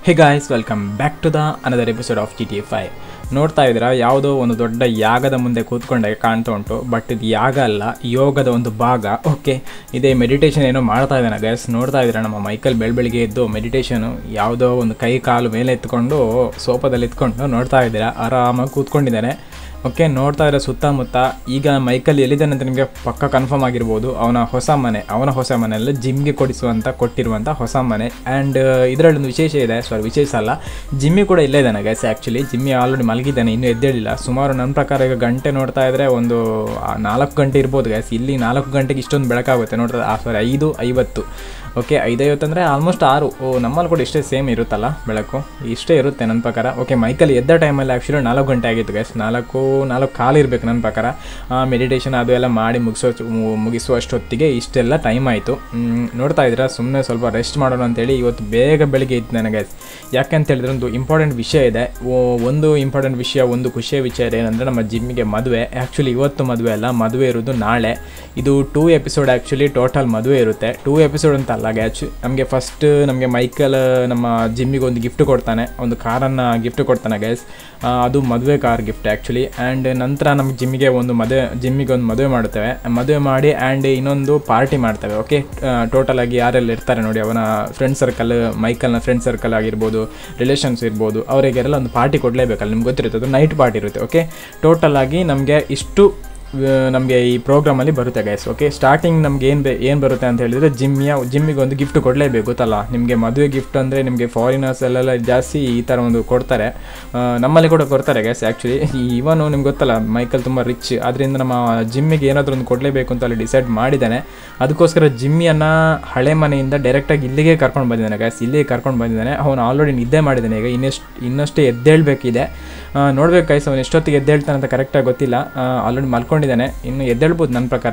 Hey guys welcome back to the another episode of G T A five ನೋಡ್ತಾ ಇದ್ದೀರಾ ಯಾವುದೋ ಒಂದು ದೊಡ್ಡ ಯಾಗದ ಮುಂದೆ ಕೂತ್ಕೊಂಡಾಗ ಕಾಣ್ತಾ ಉಂಟು ಬಟ್ ಇದು ಯಾಗ ಅಲ್ಲ ಯೋಗದ ಒಂದು ಭಾಗ ಓಕೆ ಇದೇ ಮೆಡಿಟೇಷನ್ ಏನೋ ಮಾಡ್ತಾ ಇದ್ದಾನೆ ಗೈಸ್ ನೋಡ್ತಾ ಇದ್ದೀರಾ ನಮ್ಮ ಮೈಕಲ್ ಬೆಳಬೆಳಿಗ್ಗೆ ಎದ್ದು ಮೆಡಿಟೇಷನು ಯಾವುದೋ ಒಂದು ಕೈ ಕಾಲು ಮೇಲೆ ಎತ್ಕೊಂಡು ಸೋಫಾದಲ್ಲಿ ಎತ್ಕೊಂಡು ನೋಡ್ತಾ ಇದ್ದೀರಾ ಆರಾಮಾಗಿ ಕೂತ್ಕೊಂಡಿದ್ದಾನೆ ಓಕೆ ನೋಡ್ತಾ ಇರೋ ಸುತ್ತಮುತ್ತ ಈಗ ಮೈಕಲ್ ಎಲ್ಲಿದ್ದಾನೆ ಅಂತ ನಿಮಗೆ ಪಕ್ಕ ಕನ್ಫರ್ಮ್ ಆಗಿರ್ಬೋದು ಅವನ ಹೊಸ ಮನೆ ಅವನ ಹೊಸ ಮನೆಯಲ್ಲಿ ಜಿಮ್ಗೆ ಕೊಡಿಸುವಂಥ ಕೊಟ್ಟಿರುವಂಥ ಹೊಸ ಮನೆ ಆ್ಯಂಡ್ ಇದರಲ್ಲಿ ಒಂದು ವಿಶೇಷ ಇದೆ ಸಾರಿ ವಿಶೇಷ ಅಲ್ಲ ಜಿಮ್ಮಿ ಕೂಡ ಇಲ್ಲೇ ಇದ್ದಾನೆ ಗೈಸ್ ಆ್ಯಕ್ಚುಲಿ ಜಿಮ್ಮಿ ಆಲ್ರೆಡಿ ಮಲಗಿದ್ದಾನೆ ಇನ್ನೂ ಎದ್ದೇಳಿಲ್ಲ ಸುಮಾರು ನನ್ನ ಪ್ರಕಾರ ಈಗ ಗಂಟೆ ನೋಡ್ತಾ ಇದ್ದರೆ ಒಂದು ಆ, ನಾಲ್ಕು ಗಂಟೆ ಇರ್ಬೋದು ಗೈಸ್ ಇಲ್ಲಿ ನಾಲ್ಕು ಗಂಟೆಗೆ ಇಷ್ಟೊಂದು ಬೆಳಕಾಗುತ್ತೆ ನೋಡ್ತಾ ಸಾರಿ ಐದು ಐವತ್ತು ಓಕೆ ಐದೈವತ್ತು ಅಂದರೆ ಆಲ್ಮೋಸ್ಟ್ ಆರು ಓ ನಮ್ಮಲ್ಲಿ ಕೂಡ ಇಷ್ಟೇ ಸೇಮ್ ಇರುತ್ತಲ್ಲ ಬೆಳಕು ಇಷ್ಟೇ ಇರುತ್ತೆ ನನ್ನ ಪ್ರಕಾರ ಓಕೆ ಮೈಕಲ್ ಎದ್ದ ಟೈಮಲ್ಲಿ ಆ್ಯಕ್ಚುಲಿ ನಾಲ್ಕು ಗಂಟೆ ಆಗಿತ್ತು ಗೈಸ್ ನಾಲ್ಕು ನಾಲ್ಕು ಕಾಲು ಇರಬೇಕು ನನ್ನ ಪ್ರಕಾರ ಮೆಡಿಟೇಷನ್ ಅದು ಎಲ್ಲ ಮಾಡಿ ಮುಗಿಸೋ ಮುಗಿಸುವಷ್ಟೊತ್ತಿಗೆ ಇಷ್ಟೆಲ್ಲ ಟೈಮ್ ಆಯಿತು ನೋಡ್ತಾ ಇದ್ದೀರಾ ಸುಮ್ಮನೆ ಸ್ವಲ್ಪ ರೆಸ್ಟ್ ಮಾಡೋಣ ಅಂತೇಳಿ ಇವತ್ತು ಬೇಗ ಬೆಳಿಗ್ಗೆ ಇತ್ತು ನನಗೆ ಯಾಕೆ ಅಂತ ಹೇಳಿದ್ರೆ ಒಂದು ಇಂಪಾರ್ಟೆಂಟ್ ವಿಷಯ ಇದೆ ಓ- ಒಂದು ಇಂಪಾರ್ಟೆಂಟ್ ವಿಷಯ ಒಂದು ಖುಷಿಯ ವಿಷಯ ಇದೆ ಏನಂದರೆ ನಮ್ಮ ಜಿಮ್ಮಿಗೆ ಮದುವೆ ಆ್ಯಕ್ಚುಲಿ ಇವತ್ತು ಮದುವೆ ಅಲ್ಲ ಮದುವೆ ಇರೋದು ನಾಳೆ ಇದು ಟೂ ಎಪಿಸೋಡ್ ಆ್ಯಕ್ಚುಲಿ ಟೋಟಲ್ ಮದುವೆ ಇರುತ್ತೆ ಟೂ ಎಪಿಸೋಡ್ ಅಂತ ಅಲ್ಲ ಗ್ಯಾಚ್ ನಮಗೆ ಫಸ್ಟ್ ನಮಗೆ ಮೈಕಲ್ ನಮ್ಮ ಜಿಮ್ಮಿಗೆ ಒಂದು ಗಿಫ್ಟ್ ಕೊಡ್ತಾನೆ ಒಂದು ಕಾರನ್ನು ಗಿಫ್ಟ್ ಕೊಡ್ತಾನೆ ಗೈಸ್ ಅದು ಮದುವೆ ಕಾರ್ ಗಿಫ್ಟ್ ಆ್ಯಕ್ಚುಲಿ ಆ್ಯಂಡ್ ನಂತರ ನಮ್ಮ ಜಿಮ್ಮಿಗೆ ಒಂದು ಮದುವೆ ಜಿಮ್ಮಿಗೆ ಒಂದು ಮದುವೆ ಮಾಡುತ್ತೇವೆ ಮದುವೆ ಮಾಡಿ ಆ್ಯಂಡ್ ಇನ್ನೊಂದು ಪಾರ್ಟಿ ಮಾಡ್ತೇವೆ ಓಕೆ ಟೋಟಲ್ ಆಗಿ ಯಾರೆಲ್ಲ ಇರ್ತಾರೆ ನೋಡಿ ಅವನ ಫ್ರೆಂಡ್ ಸರ್ಕಲ್ ಮೈಕಲ್ನ ಫ್ರೆಂಡ್ ಸರ್ಕಲ್ ಆಗಿರ್ಬೋದು ರಿಲೇಷನ್ಸ್ ಇರ್ಬೋದು ಅವರಿಗೆಲ್ಲ ಒಂದು ಪಾರ್ಟಿ ಕೊಡಲೇಬೇಕಲ್ಲ ನಿಮ್ಗೆ ಗೊತ್ತಿರುತ್ತೆ ಅದು ನೈಟ್ ಪಾರ್ಟಿ ಇರುತ್ತೆ ಓಕೆ ಟೋಟಲ್ ಆಗಿ ನಮಗೆ ಇಷ್ಟು ನಮಗೆ ಈ ಪ್ರೋಗ್ರಾಮಲ್ಲಿ ಬರುತ್ತೆ ಗೈಸ್ ಓಕೆ ಸ್ಟಾರ್ಟಿಂಗ್ ನಮ್ಗೆ ಏನು ಬೇ ಏನು ಬರುತ್ತೆ ಅಂತ ಹೇಳಿದರೆ ಜಿಮ್ಮಿಯ ಜಿಮ್ಮಿಗೆ ಒಂದು ಗಿಫ್ಟ್ ಕೊಡಲೇಬೇಕು ಗೊತ್ತಲ್ಲ ನಿಮಗೆ ಮದುವೆ ಗಿಫ್ಟ್ ಅಂದರೆ ನಿಮಗೆ ಫಾರಿನರ್ಸ್ ಅಲ್ಲೆಲ್ಲ ಜಾಸ್ತಿ ಈ ಥರ ಒಂದು ಕೊಡ್ತಾರೆ ಆ, ನಮ್ಮಲ್ಲಿ ಕೂಡ ಕೊಡ್ತಾರೆ ಗೈಸ್ ಆ್ಯಕ್ಚುಲಿ ಇವನು ನಿಮ್ಗೆ ಗೊತ್ತಲ್ಲ ಮೈಕಲ್ ತುಂಬ ರಿಚ್ ಅದರಿಂದ ನಮ್ಮ ಜಿಮ್ಮಿಗೆ ಏನಾದರೂ ಒಂದು ಕೊಡಲೇಬೇಕು ಅಂತ ಅಲ್ಲಿ ಡಿಸೈಡ್ ಮಾಡಿದ್ದಾನೆ ಅದಕ್ಕೋಸ್ಕರ ಜಿಮ್ಮಿಯನ್ನು ಹಳೆ ಮನೆಯಿಂದ ಡೈರೆಕ್ಟಾಗಿ ಇಲ್ಲಿಗೆ ಕರ್ಕೊಂಡು ಬಂದಿದ್ದಾನೆ ಗೈಸ್ ಇಲ್ಲಿಗೆ ಕರ್ಕೊಂಡು ಬಂದಿದ್ದಾನೆ ಅವನು ಆಲ್ರೆಡಿ ನಿದ್ದೆ ಮಾಡಿದ್ದಾನೆ ಈಗ ಇನ್ನೆಷ್ಟು ಇನ್ನಷ್ಟೇ ಎದ್ದೇಳಬೇಕಿದೆ ನೋಡ್ಬೇಕು ಗೈಸ್ ಅವನು ಎಷ್ಟೊತ್ತಿಗೆ ಎದ್ದೇಳ್ತಾನೆ ಅಂತ ಕರೆಕ್ಟಾಗಿ ಗೊತ್ತಿಲ್ಲ ಆಲ್ರೆಡಿ ಮಲ್ಕೊಂಡಿದ್ದಾನೆ ಇನ್ನು ಎದ್ದೇಳ್ಬೋದು ನನ್ನ ಪ್ರಕಾರ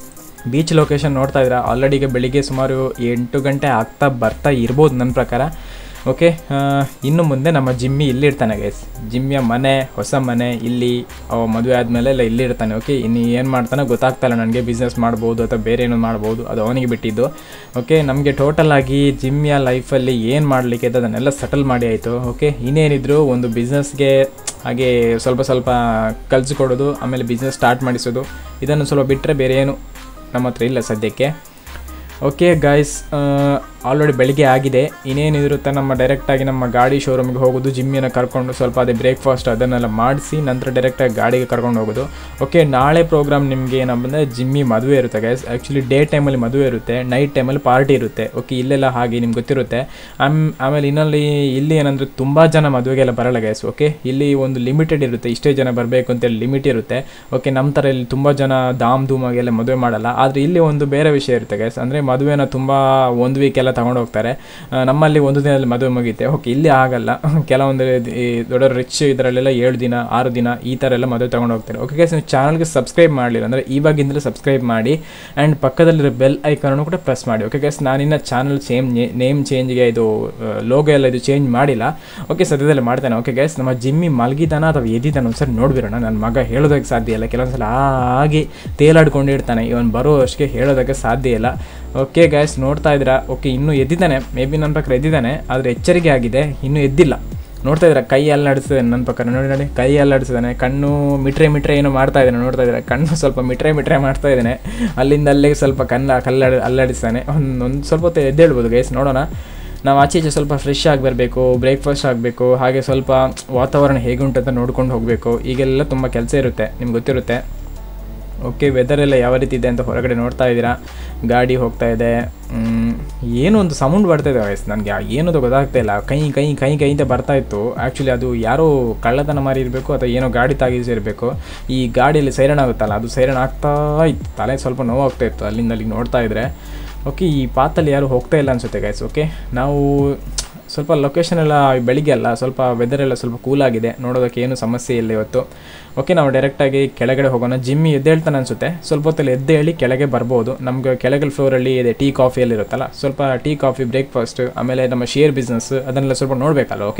ಬೀಚ್ ಲೊಕೇಶನ್ ನೋಡ್ತಾ ಇದ್ದೀರಾ ಆಲ್ರೆಡಿ ಈಗ ಬೆಳಿಗ್ಗೆ ಸುಮಾರು ಎಂಟು ಗಂಟೆ ಆಗ್ತಾ ಬರ್ತಾ ಇರ್ಬೋದು ನನ್ನ ಪ್ರಕಾರ ಓಕೆ ಇನ್ನು ಮುಂದೆ ನಮ್ಮ ಜಿಮ್ಮಿ ಇಲ್ಲಿರ್ತಾನೆ ಗೈಸ್ ಜಿಮ್ಮಿಯ ಮನೆ ಹೊಸ ಮನೆ ಇಲ್ಲಿ ಅವ ಮದುವೆ ಆದಮೇಲೆ ಎಲ್ಲ ಇಲ್ಲಿರ್ತಾನೆ ಓಕೆ ಇನ್ನು ಏನು ಮಾಡ್ತಾನೆ ಗೊತ್ತಾಗ್ತಾ ಇಲ್ಲ ನನಗೆ ಬಿಸ್ನೆಸ್ ಮಾಡ್ಬೋದು ಅಥವಾ ಬೇರೆ ಏನೋ ಮಾಡ್ಬೋದು ಅದು ಅವನಿಗೆ ಬಿಟ್ಟಿದ್ದು ಓಕೆ ನಮಗೆ ಟೋಟಲ್ ಆಗಿ ಜಿಮ್ಮಿಯ ಲೈಫಲ್ಲಿ ಏನು ಮಾಡಲಿಕ್ಕೆ ಇದೆ ಅದನ್ನೆಲ್ಲ ಸೆಟಲ್ ಮಾಡಿ ಆಯಿತು ಓಕೆ ಇನ್ನೇನಿದ್ರು ಒಂದು ಬಿಸ್ನೆಸ್ಗೆ ಹಾಗೆ ಸ್ವಲ್ಪ ಸ್ವಲ್ಪ ಕಲಿಸ್ಕೊಡೋದು ಆಮೇಲೆ ಬಿಸ್ನೆಸ್ ಸ್ಟಾರ್ಟ್ ಮಾಡಿಸೋದು ಇದನ್ನು ಸ್ವಲ್ಪ ಬಿಟ್ಟರೆ ಬೇರೆ ಏನು ನಮ್ಮ ಹತ್ರ ಇಲ್ಲ ಸದ್ಯಕ್ಕೆ ಓಕೆ ಗಾಯ್ಸ್ ಆಲ್ರೆಡಿ ಬೆಳಿಗ್ಗೆ ಆಗಿದೆ ಇನ್ನೇನಿರುತ್ತೆ ನಮ್ಮ ಡೈರೆಕ್ಟಾಗಿ ನಮ್ಮ ಗಾಡಿ ಶೋರೂಮಿಗೆ ಹೋಗೋದು ಜಿಮ್ಮಿನ ಕರ್ಕೊಂಡು ಸ್ವಲ್ಪ ಅದೇ ಬ್ರೇಕ್ಫಾಸ್ಟ್ ಅದನ್ನೆಲ್ಲ ಮಾಡಿಸಿ ನಂತರ ಡೈರೆಕ್ಟಾಗಿ ಗಾಡಿಗೆ ಕರ್ಕೊಂಡು ಹೋಗೋದು ಓಕೆ ನಾಳೆ ಪ್ರೋಗ್ರಾಮ್ ನಿಮಗೆ ಏನಂದರೆ ಜಿಮ್ಮಿ ಮದುವೆ ಇರುತ್ತೆ ಗೈಸ್ ಆ್ಯಕ್ಚುಲಿ ಡೇ ಟೈಮಲ್ಲಿ ಮದುವೆ ಇರುತ್ತೆ ನೈಟ್ ಟೈಮಲ್ಲಿ ಪಾರ್ಟಿ ಇರುತ್ತೆ ಓಕೆ ಇಲ್ಲೆಲ್ಲ ಹಾಗೆ ನಿಮ್ಗೆ ಗೊತ್ತಿರುತ್ತೆ ಆಮ್ ಆಮೇಲೆ ಇನ್ನಲ್ಲಿ ಇಲ್ಲಿ ಏನಂದರೆ ತುಂಬ ಜನ ಮದುವೆಗೆಲ್ಲ ಬರಲ್ಲ ಗೈಸ್ ಓಕೆ ಇಲ್ಲಿ ಒಂದು ಲಿಮಿಟೆಡ್ ಇರುತ್ತೆ ಇಷ್ಟೇ ಜನ ಬರಬೇಕು ಅಂತೇಳಿ ಲಿಮಿಟ್ ಇರುತ್ತೆ ಓಕೆ ನಮ್ಮ ಥರ ಇಲ್ಲಿ ತುಂಬ ಜನ ಧಾಮ್ ಧೂಮಾಗೆಲ್ಲ ಮದುವೆ ಮಾಡಲ್ಲ ಆದರೆ ಇಲ್ಲಿ ಒಂದು ಬೇರೆ ವಿಷಯ ಇರುತ್ತೆ ಗೈಸ್ ಅಂದರೆ ಮದುವೆನ ತುಂಬ ಒಂದು ವೀಕ್ ಎಲ್ಲ ತಗೊಂಡು ಹೋಗ್ತಾರೆ ಆ, ನಮ್ಮಲ್ಲಿ ಒಂದು ದಿನದಲ್ಲಿ ಮದುವೆ ಮುಗಿಯುತ್ತೆ ಓಕೆ ಇಲ್ಲಿ ಆಗಲ್ಲ ಕೆಲವೊಂದು ಈ ದೊಡ್ಡ ರಿಚ್ ಇದರಲ್ಲೆಲ್ಲ ಏಳು ದಿನ ಆರು ದಿನ ಈ ಥರ ಎಲ್ಲ ಮದುವೆ ತಗೊಂಡು ಹೋಗ್ತಾರೆ ಓಕೆ ಗೈಸ್ ನೀವು ಚಾನಲ್ಗೆ ಸಬ್ಸ್ಕ್ರೈಬ್ ಮಾಡಲಿಲ್ಲ ಅಂದರೆ ಇವಾಗಿಂದಲೇ ಸಬ್ಸ್ಕ್ರೈಬ್ ಮಾಡಿ ಆ್ಯಂಡ್ ಪಕ್ಕದಲ್ಲಿರೋ ಬೆಲ್ ಐಕಾನನ್ನು ಕೂಡ ಪ್ರೆಸ್ ಮಾಡಿ ಓಕೆ ಗೈಸ್ ನಾನಿನ್ನ ಚಾನಲ್ ಸೇಮ್ ನೇಮ್ ಚೇಂಜ್ಗೆ ಇದು ಲೋಗೋ ಎಲ್ಲ ಇದು ಚೇಂಜ್ ಮಾಡಿಲ್ಲ ಓಕೆ ಸದ್ಯದಲ್ಲೇ ಮಾಡ್ತೇನೆ ಓಕೆ ಗೈಸ್ ನಮ್ಮ ಜಿಮ್ಮಿ ಮಲಗಿದಾನ ಅಥವಾ ಎದ್ದಿದ್ದಾನ ಒಂದ್ಸರಿ ನೋಡ್ಬಿರೋಣ ನನ್ನ ಮಗ ಹೇಳೋದಕ್ಕೆ ಸಾಧ್ಯ ಇಲ್ಲ ಕೆಲವೊಂದ್ಸಲ ಹಾಗೆ ತೇಲಾಡ್ಕೊಂಡಿರ್ತಾನೆ ಇವನು ಬರೋ ಅಷ್ಟಿಗೆ ಹೇಳೋದಕ್ಕೆ ಸಾಧ್ಯ ಇಲ್ಲ ಓಕೆ ಗೈಸ್ ನೋಡ್ತಾ ಇದ್ದೀರಾ ಓಕೆ ಇನ್ನೂ ಎದ್ದಿದ್ದಾನೆ ಮೇ ಬಿ ನನ್ನ ಪ್ರಕಾರ ಎದ್ದಿದ್ದಾನೆ ಆದರೆ ಎಚ್ಚರಿಕೆ ಆಗಿದೆ ಇನ್ನೂ ಎದ್ದಿಲ್ಲ ನೋಡ್ತಾ ಇದ್ದೀರಾ ಕೈ ಅಲ್ಲಾಡಿಸಿದೆ ನನ್ನ ಪ್ರಕಾರ ನೋಡಿ ನೋಡಿ ಕೈ ಅಲ್ಲಾಡಿಸಿದಾನೆ ಕಣ್ಣು ಮಿಟ್ರೆ ಮಿಟ್ರೆ ಏನೋ ಮಾಡ್ತಾ ಇದ್ದಾನೆ ನೋಡ್ತಾ ಇದ್ದೀರಾ ಕಣ್ಣು ಸ್ವಲ್ಪ ಮಿಟ್ರೆ ಮಿಟ್ರೆ ಮಾಡ್ತಾ ಇದ್ದಾನೆ ಅಲ್ಲಿಂದ ಅಲ್ಲಿಗೆ ಸ್ವಲ್ಪ ಕಲ್ಲ ಕಲ್ಲಾಡಿ ಅಲ್ಲಾಡಿಸ್ತಾನೆ ಒಂದು ಒಂದು ಸ್ವಲ್ಪ ಹೊತ್ತು ಎದ್ದೇಳ್ಬೋದು ಗೈಸ್ ನೋಡೋಣ ನಾವು ಆಚೆ ಈಚೆ ಸ್ವಲ್ಪ ಫ್ರೆಶ್ ಆಗಿ ಬರಬೇಕು ಬ್ರೇಕ್ಫಾಸ್ಟ್ ಆಗಬೇಕು ಹಾಗೆ ಸ್ವಲ್ಪ ವಾತಾವರಣ ಹೇಗುಂಟು ಅಂತ ನೋಡ್ಕೊಂಡು ಹೋಗಬೇಕು ಈಗೆಲ್ಲ ತುಂಬ ಕೆಲಸ ಇರುತ್ತೆ ನಿಮ್ಗೆ ಗೊತ್ತಿರುತ್ತೆ ಓಕೆ ವೆದರ್ ಎಲ್ಲ ಯಾವ ರೀತಿ ಇದೆ ಅಂತ ಹೊರಗಡೆ ನೋಡ್ತಾ ಇದ್ದೀರಾ ಗಾಡಿ ಹೋಗ್ತಾ ಇದೆ ಮ್, ಏನೋ ಒಂದು ಸೌಂಡ್ ಬರ್ತಾ ಇದೆ ವಯಸ್ಸು ನನಗೆ ಏನೂ ಗೊತ್ತಾಗ್ತಾ ಇಲ್ಲ ಕೈ ಕೈ ಕೈ ಕೈ ಅಂತ ಬರ್ತಾ ಇತ್ತು ಆ್ಯಕ್ಚುಲಿ ಅದು ಯಾರೋ ಕಳ್ಳತನ ಮಾರಿ ಇರಬೇಕು ಅಥವಾ ಏನೋ ಗಾಡಿ ತಾಗಿಸಿರಬೇಕು ಈ ಗಾಡಿಯಲ್ಲಿ ಸೈರನ್ ಆಗುತ್ತಲ್ಲ ಅದು ಸೈರನ್ ಆಗ್ತಾ ಇತ್ತು ತಲೆ ಸ್ವಲ್ಪ ನೋವಾಗ್ತಾ ಇತ್ತು ಅಲ್ಲಿಂದ ಅಲ್ಲಿಗೆ ನೋಡ್ತಾ ಇದ್ದರೆ ಓಕೆ ಈ ಪಾತಲ್ಲಿ ಯಾರು ಹೋಗ್ತಾ ಇಲ್ಲ ಅನಿಸುತ್ತೆ ಗೈಸ್ ಓಕೆ ನಾವು ಸ್ವಲ್ಪ ಲೊಕೇಶನ್ ಎಲ್ಲ ಬೆಳಿಗ್ಗೆ ಅಲ್ಲ ಸ್ವಲ್ಪ ವೆದರ್ ಎಲ್ಲ ಸ್ವಲ್ಪ ಕೂಲ್ ಆಗಿದೆ ನೋಡೋದಕ್ಕೆ ಏನು ಸಮಸ್ಯೆ ಇಲ್ಲ ಇವತ್ತು ಓಕೆ ನಾವು ಡೈರೆಕ್ಟಾಗಿ ಕೆಳಗಡೆ ಹೋಗೋಣ ಜಿಮ್ಮಿ ಎದ್ದೇಳ್ತಾನೆ ಅನಿಸುತ್ತೆ ಸ್ವಲ್ಪ ಹೊತ್ತಲ್ಲಿ ಎದ್ದೇಳಿ ಕೆಳಗೆ ಬರ್ಬೋದು ನಮ್ಗೆ ಕೆಳಗಲ್ ಫ್ಲೋರಲ್ಲಿ ಇದೆ ಟೀ ಕಾಫಿಯಲ್ಲಿ ಇರುತ್ತಲ್ಲ ಸ್ವಲ್ಪ ಟೀ ಕಾಫಿ ಬ್ರೇಕ್ಫಾಸ್ಟ್ ಆಮೇಲೆ ನಮ್ಮ ಶೇರ್ ಬಿಸ್ನೆಸ್ ಅದನ್ನೆಲ್ಲ ಸ್ವಲ್ಪ ನೋಡಬೇಕಲ್ಲ ಓಕೆ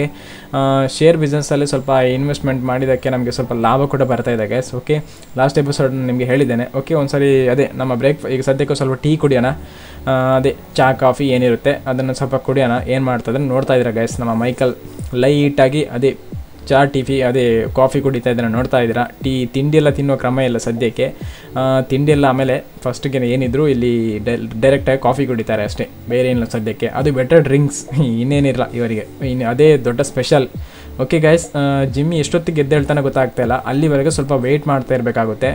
ಶೇರ್ ಬಿಸ್ನೆಸ್ಸಲ್ಲಿ ಸ್ವಲ್ಪ ಇನ್ವೆಸ್ಟ್ಮೆಂಟ್ ಮಾಡಿದ್ದಕ್ಕೆ ನಮಗೆ ಸ್ವಲ್ಪ ಲಾಭ ಕೂಡ ಬರ್ತಾ ಇದೆ ಗ್ಯಾಸ್ ಓಕೆ ಲಾಸ್ಟ್ ಎಪಿಸೋಡ್ ನಿಮಗೆ ಹೇಳಿದ್ದೇನೆ ಓಕೆ ಒಂದ್ಸರಿ ಅದೇ ನಮ್ಮ ಬ್ರೇಕ್ ಈಗ ಸದ್ಯಕ್ಕೆ ಸ್ವಲ್ಪ ಟೀ ಕುಡಿಯೋಣ ಆ, ಅದೇ ಚಹಾ ಕಾಫಿ ಏನಿರುತ್ತೆ ಅದನ್ನು ಸ್ವಲ್ಪ ಕುಡಿಯೋಣ ಏನು ಮಾಡ್ತದೆ ನೋಡ್ತಾ ಇದ್ದೀರಾ ಗೈಸ್ ನಮ್ಮ ಮೈಕಲ್ ಲೈಟಾಗಿ ಅದೇ ಚಹಾ ಟಿಫಿ ಅದೇ ಕಾಫಿ ಕುಡಿತಾ ಇದ್ದಾರೆ ನೋಡ್ತಾ ಇದ್ದೀರಾ ಟೀ ತಿಂಡಿ ಎಲ್ಲ ತಿನ್ನೋ ಕ್ರಮ ಇಲ್ಲ ಸದ್ಯಕ್ಕೆ ಆ, ತಿಂಡಿ ಎಲ್ಲ ಆಮೇಲೆ ಫಸ್ಟಿಗೆ ಏನಿದ್ರು ಇಲ್ಲಿ ಡೈರೆಕ್ಟಾಗಿ ಕಾಫಿ ಕುಡಿತಾರೆ ಅಷ್ಟೇ ಬೇರೆ ಏನಿಲ್ಲ ಸದ್ಯಕ್ಕೆ ಅದು ಬೆಟರ್ ಡ್ರಿಂಕ್ಸ್ ಇನ್ನೇನಿಲ್ಲ ಇವರಿಗೆ ಇನ್ನು ಅದೇ ದೊಡ್ಡ ಸ್ಪೆಷಲ್ ಓಕೆ ಗೈಸ್ ಜಿಮ್ಮಿ ಎಷ್ಟೊತ್ತಿಗೆ ಎದ್ದೇಳ್ತಾನೆ ಗೊತ್ತಾಗ್ತಾ ಇಲ್ಲ ಅಲ್ಲಿವರೆಗೆ ಸ್ವಲ್ಪ ವೆಯ್ಟ್ ಮಾಡ್ತಾ ಇರಬೇಕಾಗುತ್ತೆ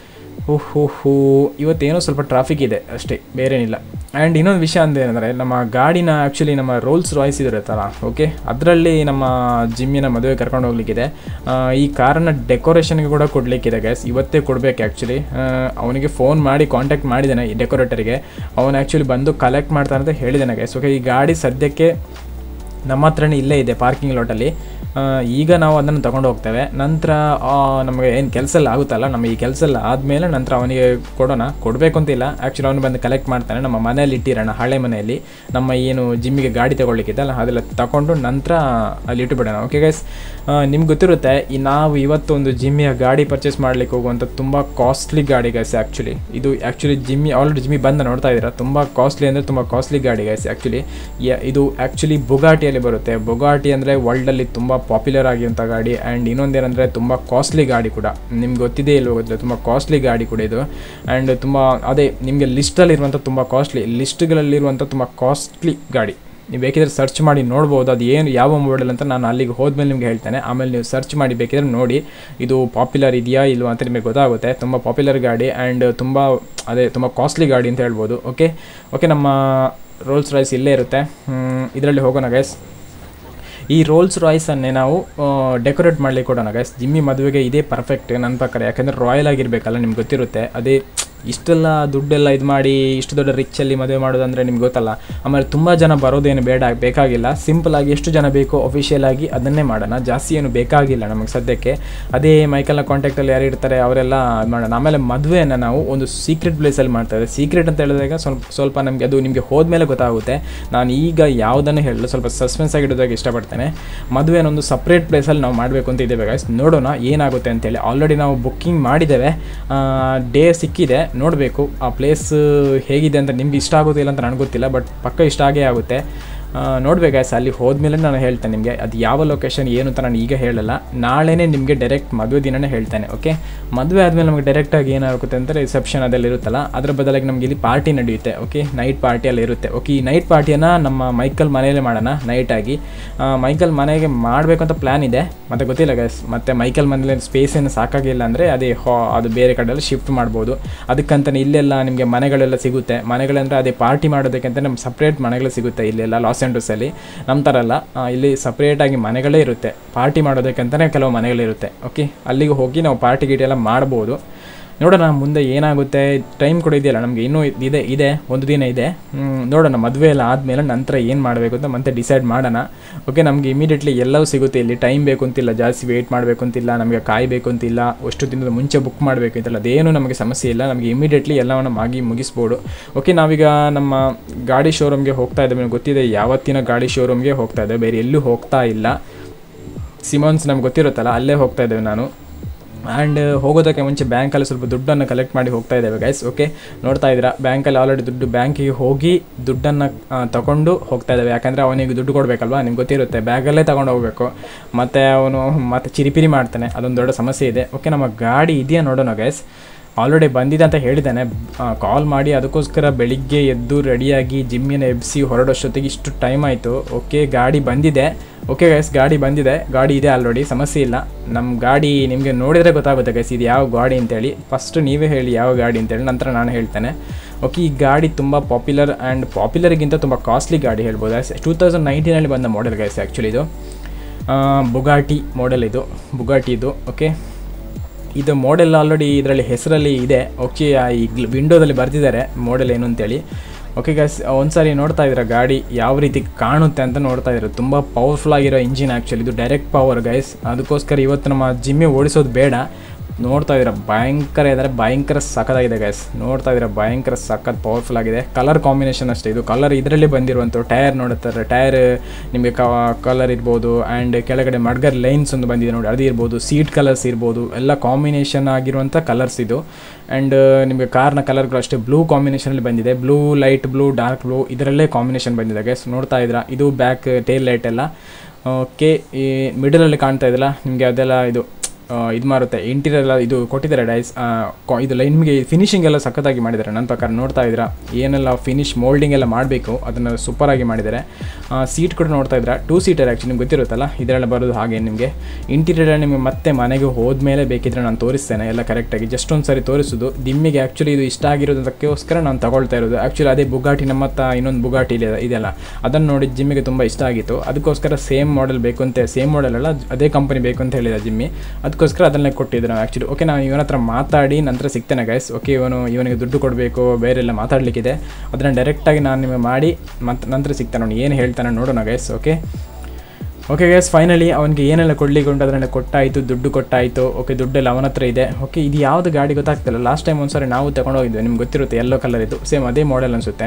ಓಹ್ ಹೋ ಹೋ ಇವತ್ತೇನೋ ಸ್ವಲ್ಪ ಟ್ರಾಫಿಕ್ ಇದೆ ಅಷ್ಟೇ ಬೇರೇನಿಲ್ಲ ಆ್ಯಂಡ್ ಇನ್ನೊಂದು ವಿಷಯ ಅಂದೇನೆಂದರೆ ನಮ್ಮ ಗಾಡಿನ ಆ್ಯಕ್ಚುಲಿ ನಮ್ಮ ರೋಲ್ಸ್ ರಾಯ್ಸ್ ಇರುತ್ತಲ್ಲ ಓಕೆ ಅದರಲ್ಲಿ ನಮ್ಮ ಜಿಮ್ಮಿನ ಮದುವೆ ಕರ್ಕೊಂಡು ಹೋಗ್ಲಿಕ್ಕಿದೆ ಆ, ಈ ಕಾರನ್ನ ಡೆಕೋರೇಷನ್ಗೆ ಕೂಡ ಕೊಡಲಿಕ್ಕಿದೆ ಗ್ಯಾಸ್ ಇವತ್ತೇ ಕೊಡಬೇಕು ಆ್ಯಕ್ಚುಲಿ ಅವನಿಗೆ ಫೋನ್ ಮಾಡಿ ಕಾಂಟ್ಯಾಕ್ಟ್ ಮಾಡಿದ್ದಾನೆ ಈ ಡೆಕೋರೇಟರಿಗೆ ಅವನು ಆ್ಯಕ್ಚುಲಿ ಬಂದು ಕಲೆಕ್ಟ್ ಮಾಡ್ತಾನೆ ಅಂತ ಹೇಳಿದ್ದಾನೆ ಗ್ಯಾಸ್ ಓಕೆ ಈ ಗಾಡಿ ಸದ್ಯಕ್ಕೆ ನಮ್ಮ ಹತ್ರನೇ ಇಲ್ಲೇ ಇದೆ ಪಾರ್ಕಿಂಗ್ ಲಾಟಲ್ಲಿ ಆ, ಈಗ ನಾವು ಅದನ್ನು ತೊಗೊಂಡು ಹೋಗ್ತೇವೆ ನಂತರ ಆ, ನಮಗೆ ಏನು ಕೆಲಸ ಎಲ್ಲ ಆಗುತ್ತಲ್ಲ ನಮ್ಮ ಈ ಕೆಲಸ ಎಲ್ಲ ಆದಮೇಲೆ ನಂತರ ಅವನಿಗೆ ಕೊಡೋಣ ಕೊಡಬೇಕು ಅಂತಿಲ್ಲ ಆ್ಯಕ್ಚುಲಿ ಅವನು ಬಂದು ಕಲೆಕ್ಟ್ ಮಾಡ್ತಾನೆ ನಮ್ಮ ಮನೆಯಲ್ಲಿ ಇಟ್ಟಿರೋಣ ಹಳೆ ಮನೆಯಲ್ಲಿ ನಮ್ಮ ಏನು ಜಿಮ್ಮಿಗೆ ಗಾಡಿ ತೊಗೊಳ್ಲಿಕ್ಕಿದ್ದಲ್ಲ ಅದೆಲ್ಲ ತಗೊಂಡು ನಂತರ ಅಲ್ಲಿ ಇಟ್ಟುಬಿಡೋಣ ಓಕೆ ಗೈಸ್ ನಿಮ್ಗೆ ಗೊತ್ತಿರುತ್ತೆ ಈ ನಾವು ಇವತ್ತು ಒಂದು ಜಿಮ್ಮಿಯ ಗಾಡಿ ಪರ್ಚೇಸ್ ಮಾಡ್ಲಿಕ್ಕೆ ಹೋಗುವಂಥ ತುಂಬ ಕಾಸ್ಟ್ಲಿ ಗಾಡಿ ಗೈಸ್ ಆ್ಯಕ್ಚುಲಿ ಇದು ಆ್ಯಕ್ಚುಲಿ ಜಿಮ್ಮಿ ಆಲ್ರೆಡಿ ಜಿಮ್ಮಿ ಬಂದು ನೋಡ್ತಾ ಇದ್ದೀರಾ ತುಂಬ ಕಾಸ್ಟ್ಲಿ ಅಂದರೆ ತುಂಬ ಕಾಸ್ಟ್ಲಿ ಗಾಡಿ ಗೈಸ್ ಆ್ಯಕ್ಚುಲಿ ಇದು ಆ್ಯಕ್ಚುಲಿ ಬೊಗಾಟಿಯಲ್ಲಿ ಬರುತ್ತೆ ಬೊಗಾಟಿ ಅಂದರೆ ವರ್ಲ್ಡಲ್ಲಿ ತುಂಬ ಪಾಪ್ಯುಲರ್ ಆಗಿರುವಂಥ ಗಾಡಿ ಆ್ಯಂಡ್ ಇನ್ನೊಂದೇನೆಂದರೆ ತುಂಬ ಕಾಸ್ಟ್ಲಿ ಗಾಡಿ ಕೂಡ ನಿಮ್ಗೆ ಗೊತ್ತಿದೆ ಇಲ್ವೋ ಗೊತ್ತಿಲ್ಲ ತುಂಬ ಕಾಸ್ಟ್ಲಿ ಗಾಡಿ ಕೂಡ ಇದು ಆ್ಯಂಡ್ ತುಂಬ ಅದೇ ನಿಮಗೆ ಲಿಸ್ಟಲ್ಲಿರುವಂಥ ತುಂಬ ಕಾಸ್ಟ್ಲಿ ಲಿಸ್ಟ್ಗಳಲ್ಲಿರುವಂಥ ತುಂಬ ಕಾಸ್ಟ್ಲಿ ಗಾಡಿ ನೀವು ಬೇಕಿದ್ರೆ ಸರ್ಚ್ ಮಾಡಿ ನೋಡ್ಬೋದು ಅದು ಏನು ಯಾವ ಮಾಡೆಲ್ ಅಂತ ನಾನು ಅಲ್ಲಿಗೆ ಹೋದ್ಮೇಲೆ ನಿಮ್ಗೆ ಹೇಳ್ತೇನೆ ಆಮೇಲೆ ನೀವು ಸರ್ಚ್ ಮಾಡಿ ಬೇಕಿದ್ರೆ ನೋಡಿ ಇದು ಪಾಪ್ಯುಲರ್ ಇದೆಯಾ ಇಲ್ವಾ ಅಂತ ನಿಮಗೆ ಗೊತ್ತಾಗುತ್ತೆ ತುಂಬ ಪಾಪ್ಯುಲರ್ ಗಾಡಿ ಆ್ಯಂಡ್ ತುಂಬ ಅದೇ ತುಂಬ ಕಾಸ್ಟ್ಲಿ ಗಾಡಿ ಅಂತ ಹೇಳ್ಬೋದು ಓಕೆ ಓಕೆ ನಮ್ಮ ರೋಲ್ಸ್ ರೈಸ್ ಇಲ್ಲೇ ಇರುತ್ತೆ ಇದರಲ್ಲಿ ಹೋಗೋಣ ಗೈಸ್ ಈ ರೋಲ್ಸ್ ರಾಯ್ಸನ್ನೇ ನಾವು ಡೆಕೋರೇಟ್ ಮಾಡಲಿಕ್ಕೆ ಕೊಡೋಣ ಗೈಸ್ ಜಿಮ್ಮಿ ಮದುವೆಗೆ ಇದೇ ಪರ್ಫೆಕ್ಟ್ ನನ್ನ ಪ್ರಕಾರ ಯಾಕಂದರೆ ರಾಯಲ್ ಆಗಿರಬೇಕಲ್ಲ ನಿಮ್ಗೆ ಗೊತ್ತಿರುತ್ತೆ ಅದೇ ಇಷ್ಟೆಲ್ಲ ದುಡ್ಡೆಲ್ಲ ಇದು ಮಾಡಿ ಇಷ್ಟು ದೊಡ್ಡ ರಿಚ್ಚಲ್ಲಿ ಮದುವೆ ಮಾಡೋದಂದರೆ ನಿಮ್ಗೆ ಗೊತ್ತಲ್ಲ ಆಮೇಲೆ ತುಂಬ ಜನ ಬರೋದೇನು ಬೇಡ ಬೇಕಾಗಿಲ್ಲ ಸಿಂಪಲ್ ಆಗಿ ಎಷ್ಟು ಜನ ಬೇಕೋ ಅಫಿಷಿಯಲ್ ಆಗಿ ಅದನ್ನೇ ಮಾಡೋಣ ಜಾಸ್ತಿ ಏನು ಬೇಕಾಗಿಲ್ಲ ನಮಗೆ ಸದ್ಯಕ್ಕೆ ಅದೇ ಮೈಕಲ್ನ ಕಾಂಟ್ಯಾಕ್ಟಲ್ಲಿ ಯಾರು ಇರ್ತಾರೆ ಅವರೆಲ್ಲ ಇದ್ ಮಾಡೋಣ ಆಮೇಲೆ ಮದುವೆಯನ್ನು ನಾವು ಒಂದು ಸೀಕ್ರೆಟ್ ಪ್ಲೇಸಲ್ಲಿ ಮಾಡ್ತಾ ಇದ್ದೇವೆ ಸೀಕ್ರೆಟ್ ಅಂತ ಹೇಳಿದಾಗ ಸ್ವಲ್ಪ ಸ್ವಲ್ಪ ನಮಗೆ ಅದು ನಿಮಗೆ ಹೋದ್ಮೇಲೆ ಗೊತ್ತಾಗುತ್ತೆ ನಾನು ಈಗ ಯಾವುದನ್ನು ಹೇಳಲು ಸ್ವಲ್ಪ ಸಸ್ಪೆನ್ಸ್ ಆಗಿ ಇಡೋದಕ್ಕೆ ಇಷ್ಟಪಡ್ತೇನೆ ಮದುವೆನ ಒಂದು ಸಪ್ರೇಟ್ ಪ್ಲೇಸಲ್ಲಿ ನಾವು ಮಾಡಬೇಕು ಅಂತ ಇದ್ದೇವೆ guys. ನೋಡೋಣ ಏನಾಗುತ್ತೆ ಅಂತೇಳಿ ಆಲ್ರೆಡಿ ನಾವು ಬುಕ್ಕಿಂಗ್ ಮಾಡಿದ್ದೇವೆ ಡೇ ಸಿಕ್ಕಿದೆ ನೋಡಬೇಕು ಆ ಪ್ಲೇಸ್ ಹೇಗಿದೆ ಅಂತ ನಿಮ್ಗೆ ಇಷ್ಟ ಆಗೋದಿಲ್ಲ ಅಂತ ನನಗೆ ಗೊತ್ತಿಲ್ಲ ಬಟ್ ಪಕ್ಕ ಇಷ್ಟ ಆಗೇ ಆಗುತ್ತೆ ನೋಡ್ಬೇಕು guys, ಅಲ್ಲಿ ಹೋದ್ಮೇಲೆ ನಾನು ಹೇಳ್ತೇನೆ ನಿಮಗೆ ಅದು ಯಾವ ಲೊಕೇಶನ್ ಏನು ಅಂತ ನಾನು ಈಗ ಹೇಳಲ್ಲ ನಾಳೆನೇ ನಿಮಗೆ ಡೈರೆಕ್ಟ್ ಮದುವೆ ದಿನನೇ ಹೇಳ್ತೇನೆ ಓಕೆ ಮದುವೆ ಆದಮೇಲೆ ನಮಗೆ ಡೈರೆಕ್ಟಾಗಿ ಏನಾಗುತ್ತೆ ಅಂತ ರಿಸೆಪ್ಷನ್ ಅದೆಲ್ಲ ಇರುತ್ತಲ್ಲ ಅದರ ಬದಲಾಗಿ ನಮಗೆ ಇಲ್ಲಿ ಪಾರ್ಟಿ ನಡೆಯುತ್ತೆ ಓಕೆ ನೈಟ್ ಪಾರ್ಟಿ ಎಲ್ಲ ಇರುತ್ತೆ ಓಕೆ ಈ ನೈಟ್ ಪಾರ್ಟಿಯನ್ನು ನಮ್ಮ ಮೈಕಲ್ ಮನೆಯಲ್ಲೇ ಮಾಡೋಣ ನೈಟಾಗಿ ಮೈಕಲ್ ಮನೆಗೆ ಮಾಡಬೇಕಂತ ಪ್ಲ್ಯಾನ್ ಇದೆ ಮತ್ತು ಗೊತ್ತಿಲ್ಲ ಗೈಸ್ ಮತ್ತು ಮೈಕಲ್ ಮನೇಲಿ ಸ್ಪೇಸ್ ಏನು ಸಾಕಾಗಿಲ್ಲ ಅಂದರೆ ಅದೇ ಹಾ ಅದು ಬೇರೆ ಕಡೆಯಲ್ಲಿ ಶಿಫ್ಟ್ ಮಾಡ್ಬೋದು ಅದಕ್ಕಂತಲೇ ಇಲ್ಲೆಲ್ಲ ನಿಮಗೆ ಮನೆಗಳೆಲ್ಲ ಸಿಗುತ್ತೆ ಮನೆಗಳಂದರೆ ಅದೇ ಪಾರ್ಟಿ ಮಾಡೋದಕ್ಕಂತ ನಮ್ಗೆ ಸಪ್ರೇಟ್ ಮನೆಗಳು ಸಿಗುತ್ತೆ ಇಲ್ಲೆಲ್ಲ ಲಾಸ್ ಆ್ಯಂಡೋಸಲ್ಲಿ ನಮ್ಮ ಥರ ಅಲ್ಲ ಆ, ಇಲ್ಲಿ ಸಪ್ರೇಟಾಗಿ ಮನೆಗಳೇ ಇರುತ್ತೆ ಪಾರ್ಟಿ ಮಾಡೋದಕ್ಕಂತಲೇ ಕೆಲವು ಮನೆಗಳಿರುತ್ತೆ ಓಕೆ ಅಲ್ಲಿಗೆ ಹೋಗಿ ನಾವು ಪಾರ್ಟಿ ಗೀಟಿ ಎಲ್ಲ ಮಾಡ್ಬೋದು ನೋಡೋಣ ಮುಂದೆ ಏನಾಗುತ್ತೆ ಟೈಮ್ ಕೂಡ ಇದೆಯಲ್ಲ ನಮಗೆ ಇನ್ನೂ ಇದೆ ಇದೆ ಒಂದು ದಿನ ಇದೆ ಹ್ಮ್, ನೋಡೋಣ ಮದುವೆ ಎಲ್ಲ ಆದಮೇಲೆ ನಂತರ ಏನು ಮಾಡಬೇಕು ಅಂತ ಮತ್ತೆ ಡಿಸೈಡ್ ಮಾಡೋಣ ಓಕೆ ನಮಗೆ ಇಮಿಡಿಯೇಟ್ಲಿ ಎಲ್ಲವೂ ಸಿಗುತ್ತೆ ಇಲ್ಲಿ ಟೈಮ್ ಬೇಕು ಅಂತಿಲ್ಲ ಜಾಸ್ತಿ ವೆಯ್ಟ್ ಮಾಡಬೇಕು ಅಂತಿಲ್ಲ ನಮಗೆ ಕಾಯಬೇಕು ಅಂತಿಲ್ಲ ಅಷ್ಟು ದಿನದ ಮುಂಚೆ ಬುಕ್ ಮಾಡಬೇಕು ಅಂತಿಲ್ಲ ಅದೇನು ನಮಗೆ ಸಮಸ್ಯೆ ಇಲ್ಲ ನಮಗೆ ಇಮಿಡಿಯೇಟ್ಲಿ ಎಲ್ಲವನ್ನು ಆಗಿ ಮುಗಿಸ್ಬೋದು ಓಕೆ ನಾವೀಗ ನಮ್ಮ ಗಾಡಿ ಶೋರೂಮ್ಗೆ ಹೋಗ್ತಾ ಇದ್ದೇವೆ ನಿಮ್ಗೆ ಗೊತ್ತಿದೆ ಯಾವತ್ತಿನ ಗಾಡಿ ಶೋರೂಮ್ಗೆ ಹೋಗ್ತಾ ಇದ್ದೇವೆ ಬೇರೆ ಎಲ್ಲೂ ಹೋಗ್ತಾ ಇಲ್ಲ ಸಿಮೋನ್ಸ್ ನಮ್ಗೆ ಗೊತ್ತಿರುತ್ತಲ್ಲ ಅಲ್ಲೇ ಹೋಗ್ತಾ ಇದ್ದೇವೆ ನಾನು ಆ್ಯಂಡ್ ಹೋಗೋದಕ್ಕೆ ಮುಂಚೆ ಬ್ಯಾಂಕಲ್ಲಿ ಸ್ವಲ್ಪ ದುಡ್ಡನ್ನು ಕಲೆಕ್ಟ್ ಮಾಡಿ ಹೋಗ್ತಾ ಇದ್ದೇವೆ ಗೈಸ್ ಓಕೆ ನೋಡ್ತಾ ಇದ್ದೀರಾ ಬ್ಯಾಂಕಲ್ಲಿ ಆಲ್ರೆಡಿ ದುಡ್ಡು ಬ್ಯಾಂಕಿಗೆ ಹೋಗಿ ದುಡ್ಡನ್ನು ತಗೊಂಡು ಹೋಗ್ತಾ ಇದ್ದೇವೆ ಯಾಕಂದರೆ ಅವನಿಗೆ ದುಡ್ಡು ಕೊಡಬೇಕಲ್ವಾ ನಿಮ್ಗೆ ಗೊತ್ತಿರುತ್ತೆ ಬ್ಯಾಗಲ್ಲೇ ತಗೊಂಡು ಹೋಗಬೇಕು ಮತ್ತು ಅವನು ಮತ್ತೆ ಚಿರಿಪಿರಿ ಮಾಡ್ತಾನೆ ಅದೊಂದು ದೊಡ್ಡ ಸಮಸ್ಯೆ ಇದೆ ಓಕೆ ನಮ್ಮ ಗಾಡಿ ಇದೆಯಾ ನೋಡೋಣ ಗೈಸ್ ಆಲ್ರೆಡಿ ಬಂದಿದೆ ಅಂತ ಹೇಳಿದ್ದಾನೆ ಕಾಲ್ ಮಾಡಿ ಅದಕ್ಕೋಸ್ಕರ ಬೆಳಿಗ್ಗೆ ಎದ್ದು ರೆಡಿಯಾಗಿ ಜಿಮ್ಮಿನ ಎಬ್ಸಿ ಹೊರಡೋಷ್ಟೊತ್ತಿಗೆ ಇಷ್ಟು ಟೈಮ್ ಆಯಿತು ಓಕೆ ಗಾಡಿ ಬಂದಿದೆ ಓಕೆ ಗೈಸ್ ಗಾಡಿ ಬಂದಿದೆ ಗಾಡಿ ಇದೆ ಆಲ್ರೆಡಿ ಸಮಸ್ಯೆ ಇಲ್ಲ ನಮ್ಮ ಗಾಡಿ ನಿಮಗೆ ನೋಡಿದರೆ ಗೊತ್ತಾಗುತ್ತೆ ಗೈಸ್ ಇದು ಯಾವ ಗಾಡಿ ಅಂತೇಳಿ ಫಸ್ಟ್ ನೀವೇ ಹೇಳಿ ಯಾವ ಗಾಡಿ ಅಂತೇಳಿ ನಂತರ ನಾನು ಹೇಳ್ತೇನೆ ಓಕೆ ಈ ಗಾಡಿ ತುಂಬ ಪಾಪ್ಯುಲರ್ ಆ್ಯಂಡ್ ಪಾಪ್ಯುಲರ್ಗಿಂತ ತುಂಬ ಕಾಸ್ಟ್ಲಿ ಗಾಡಿ ಹೇಳ್ಬೋದು ಟೂ ತೌಸಂಡ್ ನೈನ್ಟೀನಲ್ಲಿ ಬಂದ ಮಾಡೆಲ್ ಗೈಸ್ ಆ್ಯಕ್ಚುಲಿ ಇದು ಬುಗಾಟಿ ಮಾಡೆಲ್ ಇದು ಬುಗಾಟಿ ಇದು ಓಕೆ ಇದು ಮಾಡೆಲ್ ಆಲ್ರೆಡಿ ಇದರಲ್ಲಿ ಹೆಸರಲ್ಲಿ ಇದೆ ಓಕೆ ಈ ವಿಂಡೋದಲ್ಲಿ ಬರೆದಿದ್ದಾರೆ ಮಾಡೆಲ್ ಏನು ಅಂತೇಳಿ ಓಕೆ ಗೈಸ್ ಒಂದ್ಸರಿ ನೋಡ್ತಾ ಇದ್ದೀರಾ ಗಾಡಿ ಯಾವ ರೀತಿ ಕಾಣುತ್ತೆ ಅಂತ ನೋಡ್ತಾ ಇದ್ದೀರಾ ತುಂಬ ಪವರ್ಫುಲ್ ಆಗಿರೋ ಇಂಜಿನ್ ಆ್ಯಕ್ಚುಲಿ ಇದು ಡೈರೆಕ್ಟ್ ಪವರ್ ಗೈಸ್ ಅದಕ್ಕೋಸ್ಕರ ಇವತ್ತು ನಮ್ಮ ಜಿಮ್ಮಿ ಓಡಿಸೋದು ಬೇಡ ನೋಡ್ತಾ ಇದ್ದೀರಾ ಭಯಂಕರ ಇದ್ದಾರೆ ಭಯಂಕರ ಸಖತ್ತಾಗಿದೆ ಗೈಸ್ ನೋಡ್ತಾ ಇದ್ದೀರಾ ಭಯಂಕರ ಸಖತ್ ಪವರ್ಫುಲ್ ಆಗಿದೆ ಕಲರ್ ಕಾಂಬಿನೇಷನ್ ಅಷ್ಟೇ ಇದು ಕಲರ್ ಇದರಲ್ಲಿ ಬಂದಿರುವಂಥ ಟೈರ್ ನೋಡುತ್ತಾರೆ ಟೈರ್ ನಿಮಗೆ ಕಲರ್ ಇರ್ಬೋದು ಆ್ಯಂಡ್ ಕೆಳಗಡೆ ಮಡ್ಗರ್ ಲೈನ್ಸ್ ಒಂದು ಬಂದಿದೆ ನೋಡಿ ಅದು ಇರ್ಬೋದು ಸೀಟ್ ಕಲರ್ಸ್ ಇರ್ಬೋದು ಎಲ್ಲ ಕಾಂಬಿನೇಷನ್ ಆಗಿರುವಂಥ ಕಲರ್ಸ್ ಇದು ಆ್ಯಂಡ್ ನಿಮಗೆ ಕಾರ್ನ ಕಲರ್ಗಳು ಅಷ್ಟೇ ಬ್ಲೂ ಕಾಂಬಿನೇಷನಲ್ಲಿ ಬಂದಿದೆ blue light blue dark blue ಇದರಲ್ಲೇ ಕಾಂಬಿನೇಷನ್ ಬಂದಿದೆ ಗೈಸ್ ನೋಡ್ತಾ ಇದ್ದೀರಾ ಇದು ಬ್ಯಾಕ್ ಟೇಲ್ ಲೈಟ್ ಎಲ್ಲ ಓಕೆ ಈ ಮಿಡಲಲ್ಲಿ ಕಾಣ್ತಾ ಇದೆಯಲ್ಲ ನಿಮಗೆ ಅದೆಲ್ಲ ಇದು ಇದು ಮಾರುತ್ತೆ ಇಂಟೀರಿಯರ್ ಎಲ್ಲ ಇದು ಕೊಟ್ಟಿದ್ದಾರೆ ಡೈಸ್ ಇದು ಲೈ- ನಿಮಗೆ ಫಿನಿಶಿಂಗ್ ಎಲ್ಲ ಸಖತ್ತಾಗಿ ಮಾಡಿದ್ದಾರೆ ನನ್ನ ಪ್ರಕಾರ ನೋಡ್ತಾ ಇದ್ದೀರಾ ಏನೆಲ್ಲ ಫಿನಿಶ್ ಮೋಲ್ಡಿಂಗ್ ಎಲ್ಲ ಮಾಡಬೇಕು ಅದನ್ನು ಸೂಪರಾಗಿ ಮಾಡಿದ್ದಾರೆ ಸೀಟ್ ಕೂಡ ನೋಡ್ತಾ ಇದ್ದೀರಾ ಟೂ ಸೀಟರ್ ಆ್ಯಕ್ಚುಲಿ ನಿಮ್ಗೆ ಗೊತ್ತಿರುತ್ತಲ್ಲ ಇದರೆಲ್ಲ ಬರೋದು ಹಾಗೆ ನಿಮಗೆ ಇಂಟೀರಿಯರ್ ನಿಮಗೆ ಮತ್ತೆ ಮನೆಗೆ ಹೋದ್ಮೇಲೆ ಬೇಕಿದ್ರೆ ನಾನು ತೋರಿಸ್ತೇನೆ ಎಲ್ಲ ಕರೆಕ್ಟಾಗಿ ಜಸ್ಟ್ ಒಂದು ಸರಿ ತೋರಿಸೋದು ದಿಮ್ಮಿಗೆ ಆ್ಯಕ್ಚುಲಿ ಇದು ಇಷ್ಟ ಆಗಿರೋದಕ್ಕೋಸ್ಕರ ನಾನು ತಗೊಳ್ತಾ ಇರೋದು ಆ್ಯಕ್ಚುಲಿ ಅದೇ ಬುಗಾಟಿ ನಮ್ಮ ಹತ್ರ ಇನ್ನೊಂದು ಬುಗಾಟಿ ಇದೆ ಇದೆಯಲ್ಲ ಅದನ್ನು ನೋಡಿ ಜಿಮ್ಮಿಗೆ ತುಂಬ ಇಷ್ಟ ಆಗಿತ್ತು ಅದಕ್ಕೋಸ್ಕರ ಸೇಮ್ ಮಾಡೆಲ್ ಬೇಕು ಅಂತ ಸೇಮ್ ಮಾಡೆಲ್ ಅಲ್ಲ ಅದೇ ಕಂಪನಿ ಬೇಕು ಅಂತ ಹೇಳಿದ ಜಿಮ್ಮಿ ಅದಕ್ಕೋಸ್ಕರ ಅದನ್ನೇ ಕೊಟ್ಟಿದ್ದೆ ನಾವು ಆ್ಯಕ್ಚುಲಿ ಓಕೆ ನಾನು ಇವನ ಹತ್ರ ಮಾತಾಡಿ ನಂತರ ಸಿಗ್ತೇನೆ ಗೈಸ್ ಓಕೆ ಇವನು ಇವನಿಗೆ ದುಡ್ಡು ಕೊಡಬೇಕು ಬೇರೆ ಎಲ್ಲ ಮಾತಾಡಲಿಕ್ಕಿದೆ ಅದನ್ನು ಡೈರೆಕ್ಟಾಗಿ ನಾನು ನಿಮಗೆ ಮಾಡಿ ಮತ್ತು ನಂತರ ಸಿಗ್ತಾನೆ ಅವನು ಏನು ಹೇಳ್ತಾನೆ ನೋಡೋಣ guys okay okay guys finally ಅವನಿಗೆ ಏನೆಲ್ಲ ಕೊಡ್ಲಿಕ್ಕೆ ಉಂಟು ಅದನ್ನೆಲ್ಲ ಕೊಟ್ಟಾಯಿತು ದುಡ್ಡು ಕೊಟ್ಟಾಯಿತು ಓಕೆ ದುಡ್ಡೆಲ್ಲ ಅವನ ಹತ್ರ ಇದೆ ಓಕೆ ಇದು ಯಾವುದು ಗಾಡಿ ಗೊತ್ತಾಗ್ತಿಲ್ಲ ಲಾಸ್ಟ್ ಟೈಮ್ ಒಂದ್ಸರಿ ನಾವು ತಗೊಂಡೋಗಿದ್ವಿ ನಿಮ್ಗೆ ಗೊತ್ತಿರುತ್ತೆ ಯೆಲ್ಲೋ ಕಲರ್ ಇದು ಸೇಮ್ ಅದೇ ಮಾಡೆಲ್ ಅನಿಸುತ್ತೆ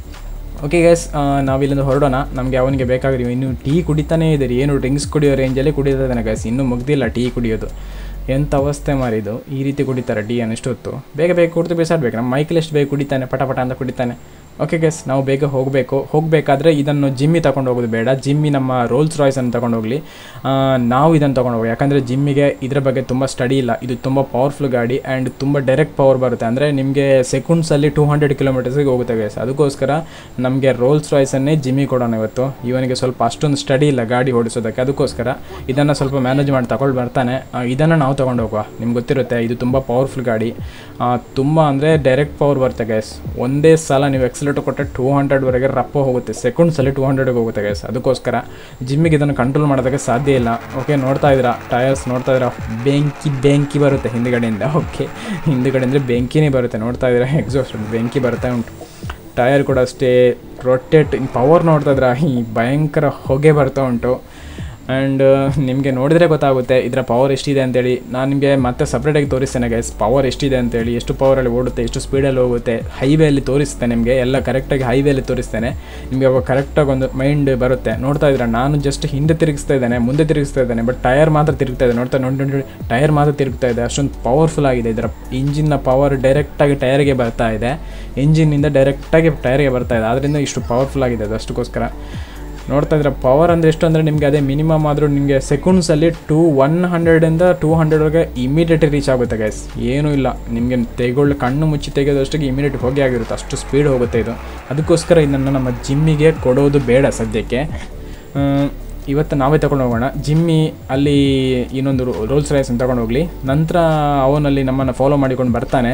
ಓಕೆ ಗೈಸ್ ನಾವು ಇಲ್ಲಿಂದ ಹೊರಡೋಣ ನಮಗೆ ಅವನಿಗೆ ಬೇಕಾಗಿದ್ದೀವಿ ಇನ್ನು ಟೀ ಕುಡಿತಾನೇ ಇದೆ ಏನು ಡ್ರಿಂಕ್ಸ್ ಕುಡಿಯೋ ರೇಂಜಲ್ಲಿ ಕುಡಿಯೋದಾನೆ ಗೈಸ್ ಇನ್ನೂ ಮುಗ್ದಿಲ್ಲ ಟೀ ಕುಡಿಯೋದು ಎಂಥ ಅವಸ್ಥೆ ಮಾರಿದು ಈ ರೀತಿ ಕುಡಿತಾರೆ ಟೀ ಅನ್ನಿಷ್ಟೊತ್ತು ಬೇಗ ಬೇಗ ಕುಡಿದು ಬೇಸಾಡಬೇಕು ನಮ್ಮ ಮೈಕಲ್ ಎಷ್ಟು ಬೇಗ ಕುಡಿತಾನೆ ಪಟ ಪಟ ಅಂತ ಕುಡಿತಾನೆ ಓಕೆ ಗೈಸ್ ನಾವು ಬೇಗ ಹೋಗಬೇಕು ಹೋಗಬೇಕಾದ್ರೆ ಇದನ್ನು ಜಿಮ್ಮಿ ತಗೊಂಡು ಹೋಗೋದು ಬೇಡ ಜಿಮ್ಮಿ ನಮ್ಮ ರೋಲ್ಸ್ ರಾಯ್ಸನ್ನು ತಗೊಂಡು ಹೋಗಲಿ ನಾವು ಇದನ್ನು ತಗೊಂಡು ಹೋಗಿ ಯಾಕಂದರೆ ಜಿಮ್ಮಿಗೆ ಇದರ ಬಗ್ಗೆ ತುಂಬ ಸ್ಟಡಿ ಇಲ್ಲ ಇದು ತುಂಬ ಪವರ್ಫುಲ್ ಗಾಡಿ ಆ್ಯಂಡ್ ತುಂಬ ಡೈರೆಕ್ಟ್ ಪವರ್ ಬರುತ್ತೆ ಅಂದರೆ ನಿಮಗೆ ಸೆಕೆಂಡ್ಸಲ್ಲಿ ಟೂ ಹಂಡ್ರೆಡ್ ಕಿಲೋಮೀಟರ್ಸಿಗೆ ಹೋಗುತ್ತೆ ಗೈಸ್ ಅದಕ್ಕೋಸ್ಕರ ನಮಗೆ ರೋಲ್ಸ್ ರಾಯ್ಸನ್ನೇ ಜಿಮ್ಮಿ ಕೊಡೋಣ ಇವತ್ತು ಇವನಿಗೆ ಸ್ವಲ್ಪ ಅಷ್ಟೊಂದು ಸ್ಟಡಿ ಇಲ್ಲ ಗಾಡಿ ಓಡಿಸೋದಕ್ಕೆ ಅದಕ್ಕೋಸ್ಕರ ಇದನ್ನು ಸ್ವಲ್ಪ ಮ್ಯಾನೇಜ್ ಮಾಡಿ ತಗೊಂಡು ಬರ್ತಾನೆ ಇದನ್ನು ನಾವು ತೊಗೊಂಡು ಹೋಗುವ ನಿಮ್ಗೆ ಗೊತ್ತಿರುತ್ತೆ ಇದು ತುಂಬ ಪವರ್ಫುಲ್ ಗಾಡಿ ತುಂಬ ಅಂದರೆ ಡೈರೆಕ್ಟ್ ಪವರ್ ಬರುತ್ತೆ ಗೈಸ್ ಒಂದೇ ಸಲ ನೀವು ಎಕ್ಸಲೇಟರ್ ಕೊಟ್ಟರೆ ಟೂ ಹಂಡ್ರೆಡ್ವರೆಗೆ ರಪ್ಪ ಹೋಗುತ್ತೆ ಸೆಕೆಂಡ್ಸಲ್ಲಿ ಟೂ ಹಂಡ್ರೆಡ್ಗೆ ಹೋಗುತ್ತೆ ಗೈಸ್ ಅದಕ್ಕೋಸ್ಕರ ಜಿಮ್ಮಿಗೆ ಇದನ್ನು ಕಂಟ್ರೋಲ್ ಮಾಡೋದಕ್ಕೆ ಸಾಧ್ಯ ಇಲ್ಲ ಓಕೆ ನೋಡ್ತಾ ಇದ್ದೀರಾ ಟಯರ್ಸ್ ನೋಡ್ತಾ ಇದ್ದೀರಾ ಬೆಂಕಿ ಬೆಂಕಿ ಬರುತ್ತೆ ಹಿಂದುಗಡೆಯಿಂದ ಓಕೆ ಹಿಂದುಗಡೆ ಅಂದರೆ ಬೆಂಕಿನೇ ಬರುತ್ತೆ ನೋಡ್ತಾ ಇದ್ದೀರಾ ಎಕ್ಸಾಸ್ಟ್ ಬೆಂಕಿ ಬರ್ತಾ ಉಂಟು ಟಯರ್ ಕೂಡ ಅಷ್ಟೇ ರೊಟೇಟ್ ಪವರ್ ನೋಡ್ತಾ ಇದ್ದೀರಾ ಈ ಭಯಂಕರ ಹೊಗೆ ಬರ್ತಾ ಉಂಟು ಆ್ಯಂಡ್ ನಿಮಗೆ ನೋಡಿದರೆ ಗೊತ್ತಾಗುತ್ತೆ ಇದರ ಪವರ್ ಎಷ್ಟಿದೆ ಅಂತೇಳಿ ನಾನು ನಿಮಗೆ ಮತ್ತೆ ಸಪ್ರೇಟಾಗಿ ತೋರಿಸ್ತೇನೆ ಗೈಸ್ ಪವರ್ ಎಷ್ಟಿದೆ ಅಂತೇಳಿ ಎಷ್ಟು ಪವರಲ್ಲಿ ಓಡುತ್ತೆ ಎಷ್ಟು ಸ್ಪೀಡಲ್ಲಿ ಹೋಗುತ್ತೆ ಹೈವೇಲಿ ತೋರಿಸ್ತೇನೆ ನಿಮಗೆ ಎಲ್ಲ ಕರೆಕ್ಟಾಗಿ ಹೈವೇಲಿ ತೋರಿಸ್ತೇನೆ ನಿಮಗೆ ಅವಾಗ ಕರೆಕ್ಟಾಗಿ ಒಂದು ಮೈಂಡ್ ಬರುತ್ತೆ ನೋಡ್ತಾ ಇದ್ದೀರಾ ನಾನು ಜಸ್ಟ್ ಹಿಂದೆ ತಿರುಗಿಸ್ತಾ ಇದ್ದೇನೆ ಮುಂದೆ ತಿರುಗಿಸ್ತಾ ಇದ್ದೇನೆ ಬಟ್ ಟಯರ್ ಮಾತ್ರ ತಿರುಗ್ತಾ ಇದೆ ನೋಡ್ತಾ ನೋಡಿ ನೋಡಿ ಟಯರ್ ಮಾತ್ರ ತಿರುಗ್ತಾ ಇದೆ ಅಷ್ಟೊಂದು ಪವರ್ಫುಲ್ ಆಗಿದೆ ಇದರ ಇಂಜಿನ್ನ ಪವರ್ ಡೈರೆಕ್ಟಾಗಿ ಟಯರ್ಗೆ ಬರ್ತಾ ಇದೆ ಇಂಜಿನ್ನಿಂದ ಡೈರೆಕ್ಟಾಗಿ ಟಯರ್ಗೆ ಬರ್ತಾ ಇದೆ ಆದ್ದರಿಂದ ಇಷ್ಟು ಪವರ್ಫುಲ್ ಆಗಿದೆ ಅದು ಅಷ್ಟಕ್ಕೋಸ್ಕರ ನೋಡ್ತಾ ಇದ್ರೆ ಪವರ್ ಅಂದರೆ ಎಷ್ಟು ಅಂದರೆ ನಿಮಗೆ ಅದೇ ಮಿನಿಮಮ್ ಆದರೂ ನಿಮಗೆ ಸೆಕೆಂಡ್ಸಲ್ಲಿ ಟೂ ಒನ್ ಹಂಡ್ರೆಡಿಂದ ಟೂ ಹಂಡ್ರೆಡ್ವರೆಗೆ ಇಮಿಡಿಯೇಟ್ ರೀಚ್ ಆಗುತ್ತೆ ಗೈಸ್ ಏನೂ ಇಲ್ಲ ನಿಮಗೆ ತೆಗೊಳ್ಳು ಕಣ್ಣು ಮುಚ್ಚಿ ತೆಗೆಯೋದಷ್ಟಿಗೆ ಇಮಿಡಿಯೇಟ್ ಹೋಗಿ ಆಗಿರುತ್ತೆ ಅಷ್ಟು ಸ್ಪೀಡ್ ಹೋಗುತ್ತೆ ಇದು ಅದಕ್ಕೋಸ್ಕರ ಇದನ್ನು ನಮ್ಮ ಜಿಮ್ಮಿಗೆ ಕೊಡೋದು ಬೇಡ ಸದ್ಯಕ್ಕೆ ಆ, ಇವತ್ತು ನಾವೇ ತಗೊಂಡು ಹೋಗೋಣ ಜಿಮ್ಮಿ ಅಲ್ಲಿ ಇನ್ನೊಂದು ರೋಲ್ಸ್ ರೈಸನ್ನು ತಗೊಂಡು ಹೋಗಲಿ ನಂತರ ಅವನಲ್ಲಿ ನಮ್ಮನ್ನು ಫಾಲೋ ಮಾಡಿಕೊಂಡು ಬರ್ತಾನೆ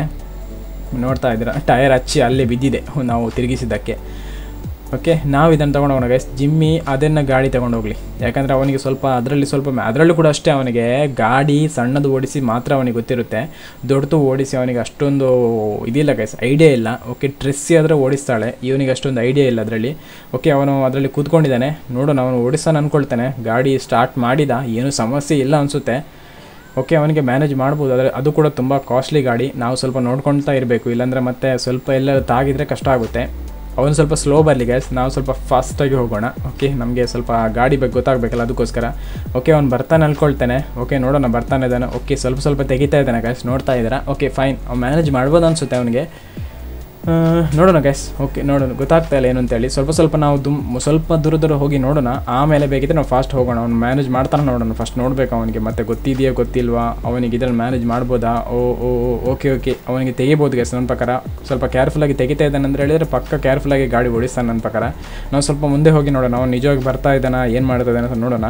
ನೋಡ್ತಾ ಇದ್ದೀರಾ ಟಯರ್ ಹಚ್ಚಿ ಅಲ್ಲೇ ಬಿದ್ದಿದೆ ನಾವು ತಿರುಗಿಸಿದ್ದಕ್ಕೆ ಓಕೆ ನಾವು ಇದನ್ನು ತೊಗೊಂಡು ಹೋಗೋಣ ಗೈಸ್ ಜಿಮ್ಮಿ ಅದನ್ನು ಗಾಡಿ ತೊಗೊಂಡು ಹೋಗಲಿ ಯಾಕಂದರೆ ಅವನಿಗೆ ಸ್ವಲ್ಪ ಅದರಲ್ಲಿ ಸ್ವಲ್ಪ ಅದರಲ್ಲೂ ಕೂಡ ಅಷ್ಟೇ ಅವನಿಗೆ ಗಾಡಿ ಸಣ್ಣದು ಓಡಿಸಿ ಮಾತ್ರ ಅವನಿಗೆ ಗೊತ್ತಿರುತ್ತೆ ದೊಡ್ಡದು ಓಡಿಸಿ ಅವನಿಗೆ ಅಷ್ಟೊಂದು ಇದಿಲ್ಲ ಗೈಸ್ ಐಡಿಯಾ ಇಲ್ಲ ಓಕೆ ಟ್ರೆಸ್ಸಿ ಆದರೆ ಓಡಿಸ್ತಾಳೆ ಇವನಿಗೆ ಅಷ್ಟೊಂದು ಐಡಿಯಾ ಇಲ್ಲ ಅದರಲ್ಲಿ ಓಕೆ ಅವನು ಅದರಲ್ಲಿ ಕೂತ್ಕೊಂಡಿದ್ದಾನೆ ನೋಡೋಣ ಅವನು ಓಡಿಸೋಣ ಅಂದ್ಕೊಳ್ತಾನೆ ಗಾಡಿ ಸ್ಟಾರ್ಟ್ ಮಾಡಿದ ಏನೂ ಸಮಸ್ಯೆ ಇಲ್ಲ ಅನಿಸುತ್ತೆ ಓಕೆ ಅವನಿಗೆ ಮ್ಯಾನೇಜ್ ಮಾಡ್ಬೋದು ಆದರೆ ಅದು ಕೂಡ ತುಂಬ ಕಾಸ್ಟ್ಲಿ ಗಾಡಿ ನಾವು ಸ್ವಲ್ಪ ನೋಡ್ಕೊಳ್ತಾ ಇರಬೇಕು ಇಲ್ಲಾಂದರೆ ಮತ್ತೆ ಸ್ವಲ್ಪ ಎಲ್ಲ ತಾಗಿದ್ರೆ ಕಷ್ಟ ಆಗುತ್ತೆ ಅವನು ಸ್ವಲ್ಪ ಸ್ಲೋ ಬರಲಿ ಗ್ಯಾಸ್ ನಾವು ಸ್ವಲ್ಪ ಫಾಸ್ಟಾಗಿ ಹೋಗೋಣ ಓಕೆ ನಮಗೆ ಸ್ವಲ್ಪ ಗಾಡಿ ಬಗ್ಗೆ ಗೊತ್ತಾಗಬೇಕಲ್ಲ ಅದಕ್ಕೋಸ್ಕರ ಓಕೆ ಅವ್ನು ಬರ್ತಾನೆ ಅನ್ಕೊಳ್ತಾನೆ ಓಕೆ ನೋಡೋಣ ಬರ್ತಾನೆ ಇದ್ದಾನೆ ಓಕೆ ಸ್ವಲ್ಪ ಸ್ವಲ್ಪ ತೆಗಿತಾ ಇದ್ದಾನೆ ಗ್ಯಾಸ್ ನೋಡ್ತಾ ಇದ್ದೀರಾ ಓಕೆ ಫೈನ್ ಅವ್ನು ಮ್ಯಾನೇಜ್ ಮಾಡ್ಬೋದು ಅನಿಸುತ್ತೆ ಅವನಿಗೆ ಆ, ನೋಡೋಣ ಗ್ಯಾಸ್ ಓಕೆ ನೋಡೋಣ ಗೊತ್ತಾಗ್ತಾ ಇಲ್ಲ ಏನು ಅಂತೇಳಿ ಸ್ವಲ್ಪ ಸ್ವಲ್ಪ ನಾವು ದುಮ್ ಸ್ವಲ್ಪ ದೂರ ದೂರ ಹೋಗಿ ನೋಡೋಣ ಆಮೇಲೆ ಬೇಕಿದ್ರೆ ನಾವು ಫಾಸ್ಟ್ ಹೋಗೋಣ ಅವ್ನು ಮ್ಯಾನೇಜ್ ಮಾಡ್ತಾನೆ ನೋಡೋಣ ಫಸ್ಟ್ ನೋಡಬೇಕು ಅವನಿಗೆ ಮತ್ತೆ ಗೊತ್ತಿದೆಯಾ ಗೊತ್ತಿಲ್ವಾ ಅವನಿಗೆ ಇದರಲ್ಲಿ ಮ್ಯಾನೇಜ್ ಮಾಡ್ಬೋದಾ ಓ ಓ ಓಕೆ ಓಕೆ ಅವನಿಗೆ ತೆಗಿಬೋದು ಗ್ಯಾಸ್ ನನ್ನ ಪ್ರಕಾರ ಸ್ವಲ್ಪ ಕೇರ್ಫುಲ್ಲಾಗಿ ತೆಗಿತಾ ಇದ್ದಾನೆ ಅಂದರೆ ಹೇಳಿದರೆ ಪಕ್ಕ ಕೇರ್ಫುಲ್ಲಾಗಿ ಗಾಡಿ ಓಡಿಸ್ತಾನೆ ನನ್ನ ಪ್ರಕಾರ ನಾವು ಸ್ವಲ್ಪ ಮುಂದೆ ಹೋಗಿ ನೋಡೋಣ ಅವ್ನು ನಿಜವಾಗಿ ಬರ್ತಾ ಇದ್ದಾನ ಏನು ಮಾಡ್ತಾ ಇದ್ದಾನೆ ಅಂತ ನೋಡೋಣ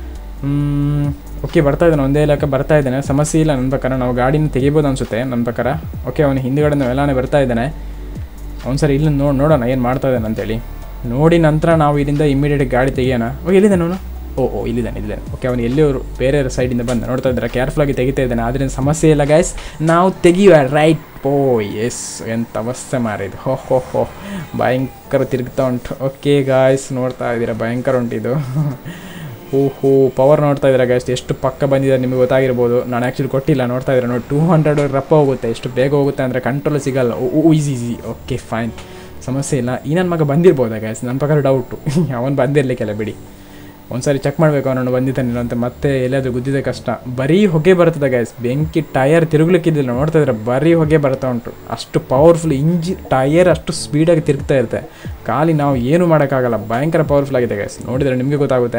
ಓಕೆ ಬರ್ತಾ ಇದ್ದಾನೆ ಒಂದೇ ಇಲಾಖೆ ಬರ್ತಾ ಇದ್ದಾನೆ ಸಮಸ್ಯೆ ಇಲ್ಲ ನನ್ನ ಪ್ರಕಾರ ನಾವು ಗಾಡಿನ ತೆಗಿಬೋದು ಅನಿಸುತ್ತೆ ನನ್ನ ಪ್ರಕಾರ ಓಕೆ ಅವನು ಹಿಂದುಗಡೆ ಎಲ್ಲಾನೇ ಬರ್ತಾ ಇದ್ದಾನೆ ಅವ್ನು ಸರಿ ಇಲ್ಲಿ ನೋಡಿ ನೋಡೋಣ ಏನು ಮಾಡ್ತಾ ಇದ್ದಾನೆ ಅಂತೇಳಿ ನೋಡಿ ನಂತರ ನಾವು ಇಲ್ಲಿಂದ ಇಮಿಡಿಯೇಟ್ ಗಾಡಿ ತೆಗಿಯೋಣ ಓ ಎಲ್ಲಿದ್ದಾನೆ ಅವನು ಓ ಓ ಇಲ್ಲಿದ್ದಾನೆ ಇಲ್ಲಿದ್ದಾನೆ ಓಕೆ ಅವನು ಎಲ್ಲಿಯವರು ಬೇರೆ ಸೈಡಿಂದ ಬಂದ ನೋಡ್ತಾ ಇದ್ದಾರೆ ಕೇರ್ಫುಲ್ಲಾಗಿ ತೆಗಿತಾ ಇದ್ದಾನೆ ಆದ್ದರಿಂದ ಸಮಸ್ಯೆ ಇಲ್ಲ ಗೈಸ್ ನಾವು ತೆಗಿಯುವ ರೈಟ್ ಓ ಎಸ್ ಎಂಥ ಅವಸ್ಥೆ ಮಾರಿದು ಹೋ ಹೋ ಹೋ ಭಯಂಕರ ತಿರುಗ್ತಾ ಉಂಟು ಓಕೆ ಗಾಯ್ಸ್ ನೋಡ್ತಾ ಇದ್ದೀರಾ ಭಯಂಕರ ಉಂಟು ಇದು ಓಹೋ ಪವರ್ ನೋಡ್ತಾ ಇದ್ದಾರೆ ಗೈಸ್ ಎಷ್ಟು ಪಕ್ಕ ಬಂದಿದೆ ನಿಮಗೆ ಗೊತ್ತಾಗಿರ್ಬೋದು ನಾನು ಆ್ಯಕ್ಚುಲಿ ಕೊಟ್ಟಿಲ್ಲ ನೋಡ್ತಾ ಇದ್ದಾರೆ ನೋಡಿ ಟೂ ಹಂಡ್ರೆಡ್ ರಪ್ಪ ಹೋಗುತ್ತೆ ಎಷ್ಟು ಬೇಗ ಹೋಗುತ್ತೆ ಅಂದರೆ ಕಂಟ್ರೋಲ್ ಸಿಗಲ್ಲ oh easy easy okay fine ಸಮಸ್ಯೆ ಇಲ್ಲ ಈ ನನ್ನ ಮಗ ಬಂದಿರ್ಬೋದಾ ಗೈಸ್ ನನ್ನ ಪ್ರಕಾರ ಡೌಟು ಅವನು ಬಂದಿರಲಿಕ್ಕೆಲ್ಲ ಬಿಡಿ ಒಂದ್ಸರಿ ಚೆಕ್ ಮಾಡಬೇಕು ಅವನನ್ನು ಬಂದಿದ್ದಾನೆ ಅಂತ ಮತ್ತೆ ಎಲ್ಲಾದರೂ ಗುದ್ದಿದೆ ಕಷ್ಟ ಬರೀ ಹೊಗೆ ಬರ್ತದೆ ಗೈಸ್ ಬೆಂಕಿ ಟಯರ್ ತಿರುಗ್ಲಿಕ್ಕಿದ್ದಿಲ್ಲ ನೋಡ್ತಾ ಇದ್ರೆ ಬರೀ ಹೊಗೆ ಬರ್ತಾ ಉಂಟು ಅಷ್ಟು ಪವರ್ಫುಲ್ ಇಂಜಿ ಟಯರ್ ಅಷ್ಟು ಸ್ಪೀಡಾಗಿ ತಿರುಗ್ತಾ ಇರುತ್ತೆ ಖಾಲಿ ನಾವು ಏನು ಮಾಡೋಕ್ಕಾಗಲ್ಲ ಭಯಂಕರ ಪವರ್ಫುಲ್ ಆಗಿದೆ ಗೈಸ್ ನೋಡಿದರೆ ನಿಮಗೆ ಗೊತ್ತಾಗುತ್ತೆ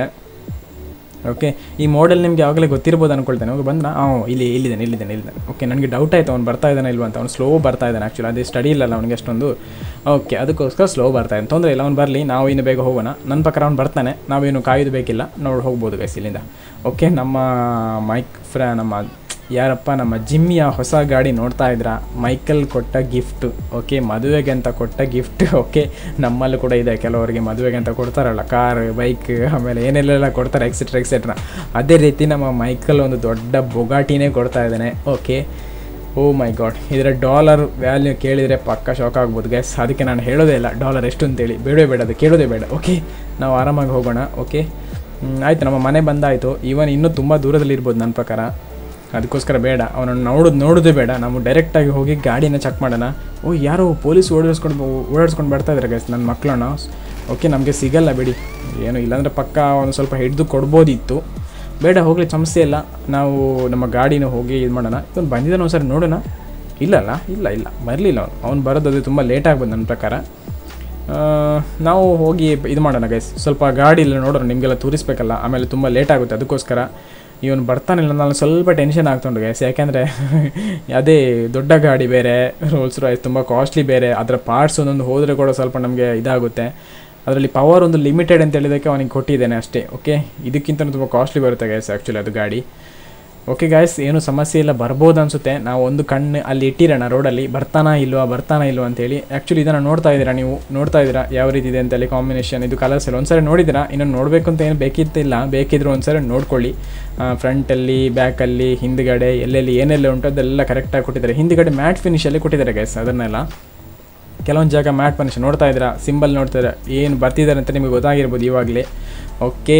ಓಕೆ ಈ ಮಾಡೆಲ್ ನಿಮಗೆ ಆವಾಗಲೇ ಗೊತ್ತಿರ್ಬೋದು ಅನ್ಕೊಳ್ತೇನೆ ಹೋಗಿ ಬಂದ ಹಾಂ ಇಲ್ಲಿ ಇಲ್ಲಿದ್ದಾನೆ ಇಲ್ಲಿದ್ದಾನೆ ಇಲ್ಲಿದ್ದಾನೆ ಓಕೆ ನನಗೆ ಡೌಟ್ ಆಯಿತು ಅವ್ನು ಬರ್ತಾ ಇದ್ದಾನೆ ಇಲ್ವಾ ಅಂತ ಅವ್ನು ಸ್ಲೋ ಬರ್ತಾ ಇದ್ದಾನೆ ಆ್ಯಕ್ಚುಲಿ ಅದೇ ಸ್ಟಡಿ ಇಲ್ಲಲ್ಲ ಅವನಿಗೆ ಅಷ್ಟೊಂದು ಓಕೆ ಅದಕ್ಕೋಸ್ಕರ ಸ್ಲೋ ಬರ್ತಾ ಇದ್ದಾನೆ ತೊಂದರೆ ಇಲ್ಲ ಅವ್ನು ಬರಲಿ ನಾವು ಇನ್ನು ಬೇಗ ಹೋಗೋಣ ನನ್ನ ಪ್ರಕಾರ ಅವ್ನು ಬರ್ತಾನೆ ನಾವೇನು ಕಾಯೋದು ಬೇಕಿಲ್ಲ ನೋಡಿ ಹೋಗ್ಬೋದು ಗೈಸ್ ಇಲ್ಲಿಂದ ಓಕೆ ನಮ್ಮ ಮೈಕ್ ಫ್ರ ನಮ್ಮ ಯಾರಪ್ಪ ನಮ್ಮ ಜಿಮ್ಮಿಯ ಹೊಸ ಗಾಡಿ ನೋಡ್ತಾ ಇದ್ರ ಮೈಕಲ್ ಕೊಟ್ಟ ಗಿಫ್ಟ್ ಓಕೆ ಮದುವೆಗೆ ಅಂತ ಕೊಟ್ಟ ಗಿಫ್ಟ್ ಓಕೆ ನಮ್ಮಲ್ಲೂ ಕೂಡ ಇದೆ ಕೆಲವರಿಗೆ ಮದುವೆಗೆ ಅಂತ ಕೊಡ್ತಾರಲ್ಲ ಕಾರ್ ಬೈಕ್ ಆಮೇಲೆ ಏನೆಲ್ಲ ಕೊಡ್ತಾರೆ ಎಕ್ಸೆಟ್ರಾ ಎಕ್ಸೆಟ್ರಾ ಅದೇ ರೀತಿ ನಮ್ಮ ಮೈಕಲ್ ಒಂದು ದೊಡ್ಡ ಬೊಗಾಟಿನೇ ಕೊಡ್ತಾ ಇದ್ದಾನೆ ಓಕೆ ಓ ಮೈ ಗಾಡ್ ಇದರ ಡಾಲರ್ ವ್ಯಾಲ್ಯೂ ಕೇಳಿದರೆ ಪಕ್ಕ ಶಾಕ್ ಆಗ್ಬೋದು ಗ್ಯಾಸ್ ಅದಕ್ಕೆ ನಾನು ಹೇಳೋದೇ ಇಲ್ಲ ಡಾಲರ್ ಎಷ್ಟು ಅಂತೇಳಿ ಬೇಡವೇ ಬೇಡ ಅದು ಕೇಳೋದೇ ಬೇಡ ಓಕೆ ನಾವು ಆರಾಮಾಗಿ ಹೋಗೋಣ ಓಕೆ ಆಯಿತು ನಮ್ಮ ಮನೆ ಬಂದಾಯಿತು ಇವನ್ ಇನ್ನೂ ತುಂಬ ದೂರದಲ್ಲಿ ಇರ್ಬೋದು ನನ್ನ ಪ್ರಕಾರ ಅದಕ್ಕೋಸ್ಕರ ಬೇಡ ಅವನನ್ನು ನೋಡೋದು ನೋಡೋದೇ ಬೇಡ ನಾವು ಡೈರೆಕ್ಟಾಗಿ ಹೋಗಿ ಗಾಡಿನ ಚೆಕ್ ಮಾಡೋಣ ಓ ಯಾರೋ ಪೊಲೀಸ್ ಓಡಾಡಿಸ್ಕೊಂಡು ಓಡಾಡಿಸ್ಕೊಂಡು ಬರ್ತಾ ಇದ್ದಾರೆ ಗೈಸ್ ನನ್ನ ಮಕ್ಕಳನ್ನ ಓಕೆ ನಮಗೆ ಸಿಗಲ್ಲ ಬಿಡಿ ಏನು ಇಲ್ಲಾಂದರೆ ಪಕ್ಕ ಒಂದು ಸ್ವಲ್ಪ ಹಿಡಿದು ಕೊಡ್ಬೋದಿತ್ತು ಬೇಡ ಹೋಗಲಿ ಸಮಸ್ಯೆ ಇಲ್ಲ ನಾವು ನಮ್ಮ ಗಾಡಿನ ಹೋಗಿ ಇದು ಮಾಡೋಣ ಇವನು ಬಂದಿದ್ದಾನೆ ಒಂದ್ಸರಿ ನೋಡೋಣ ಇಲ್ಲಲ್ಲ ಇಲ್ಲ ಇಲ್ಲ ಬರಲಿಲ್ಲ ಅವನು ಅವ್ನು ಬರೋದು ಅದು ತುಂಬ ಲೇಟ್ ಆಗ್ಬೋದು ನನ್ನ ಪ್ರಕಾರ ಆ, ನಾವು ಹೋಗಿ ಇದು ಮಾಡೋಣ ಗೈಸ್ ಸ್ವಲ್ಪ ಗಾಡಿ ಎಲ್ಲ ನೋಡೋಣ ನಿಮಗೆಲ್ಲ ತೋರಿಸ್ಬೇಕಲ್ಲ ಆಮೇಲೆ ತುಂಬ ಲೇಟ್ ಆಗುತ್ತೆ ಅದಕ್ಕೋಸ್ಕರ ಇವನು ಬರ್ತಾನಿಲ್ಲ ನಾನು ಸ್ವಲ್ಪ ಟೆನ್ಷನ್ ಆಗ್ತುಂಟು ಗೈಸ್ ಯಾಕೆಂದರೆ ಅದೇ ದೊಡ್ಡ ಗಾಡಿ ಬೇರೆ ರೋಲ್ಸ್ ರಾಯ್ಸ್ ತುಂಬ ಕಾಸ್ಟ್ಲಿ ಬೇರೆ ಅದರ ಪಾರ್ಟ್ಸ್ ಒಂದೊಂದು ಹೋದರೆ ಕೂಡ ಸ್ವಲ್ಪ ನಮಗೆ ಇದಾಗುತ್ತೆ ಅದರಲ್ಲಿ ಪವರ್ ಒಂದು ಲಿಮಿಟೆಡ್ ಅಂತ ಹೇಳಿದ್ದಕ್ಕೆ ಅವನಿಗೆ ಕೊಟ್ಟಿದ್ದೇನೆ ಅಷ್ಟೇ ಓಕೆ ಇದಕ್ಕಿಂತ ತುಂಬ ಕಾಸ್ಟ್ಲಿ ಬರುತ್ತೆ ಗೈಸ್ ಆ್ಯಕ್ಚುಲಿ ಅದು ಗಾಡಿ ಓಕೆ ಗಾಯ್ಸ್ ಏನು ಸಮಸ್ಯೆ ಇಲ್ಲ ಬರ್ಬೋದು ಅನಿಸುತ್ತೆ ನಾವು ಒಂದು ಕಣ್ಣು ಅಲ್ಲಿ ಇಟ್ಟಿರೋಣ ರೋಡಲ್ಲಿ ಬರ್ತಾನಾ ಇಲ್ವಾ ಬರ್ತಾನಾ ಇಲ್ವಾ ಅಂತೇಳಿ ಆ್ಯಕ್ಚುಲಿ ಇದನ್ನು ನೋಡ್ತಾ ಇದ್ದೀರಾ ನೀವು ನೋಡ್ತಾ ಇದ್ದೀರಾ ಯಾವ ರೀತಿ ಇದೆ ಅಂತೇಳಿ ಕಾಂಬಿನೇಷನ್ ಇದು ಕಲರ್ಸ್ ಎಲ್ಲ ಒಂದ್ಸರಿ ನೋಡಿದ್ದೀರಾ ಇನ್ನೊಂದು ನೋಡಬೇಕು ಅಂತ ಏನು ಬೇಕಿತ್ತಿಲ್ಲ ಬೇಕಿದ್ರು ಒಂದ್ಸರಿ ನೋಡ್ಕೊಳ್ಳಿ ಫ್ರಂಟಲ್ಲಿ ಬ್ಯಾಕಲ್ಲಿ ಹಿಂದ್ಗಡೆ ಎಲ್ಲೆಲ್ಲಿ ಏನೆಲ್ಲ ಉಂಟು ಅದೆಲ್ಲ ಕರೆಕ್ಟಾಗಿ ಕೊಟ್ಟಿದ್ದಾರೆ ಹಿಂದ್ಗಡೆ ಮ್ಯಾಟ್ ಫಿನಿಷಲ್ಲಿ ಕೊಟ್ಟಿದ್ದಾರೆ ಗೈಸ್ ಅದನ್ನೆಲ್ಲ ಕೆಲವೊಂದು ಜಾಗ ಮ್ಯಾಟ್ ಫಿನಿಷ್ ನೋಡ್ತಾ ಇದ್ದೀರಾ ಸಿಂಬಲ್ ನೋಡ್ತಾ ಏನು ಬರ್ತಿದ್ದಾರೆ ಅಂತ ನಿಮಗೆ ಗೊತ್ತಾಗಿರ್ಬೋದು ಇವಾಗಲೇ ಓಕೆ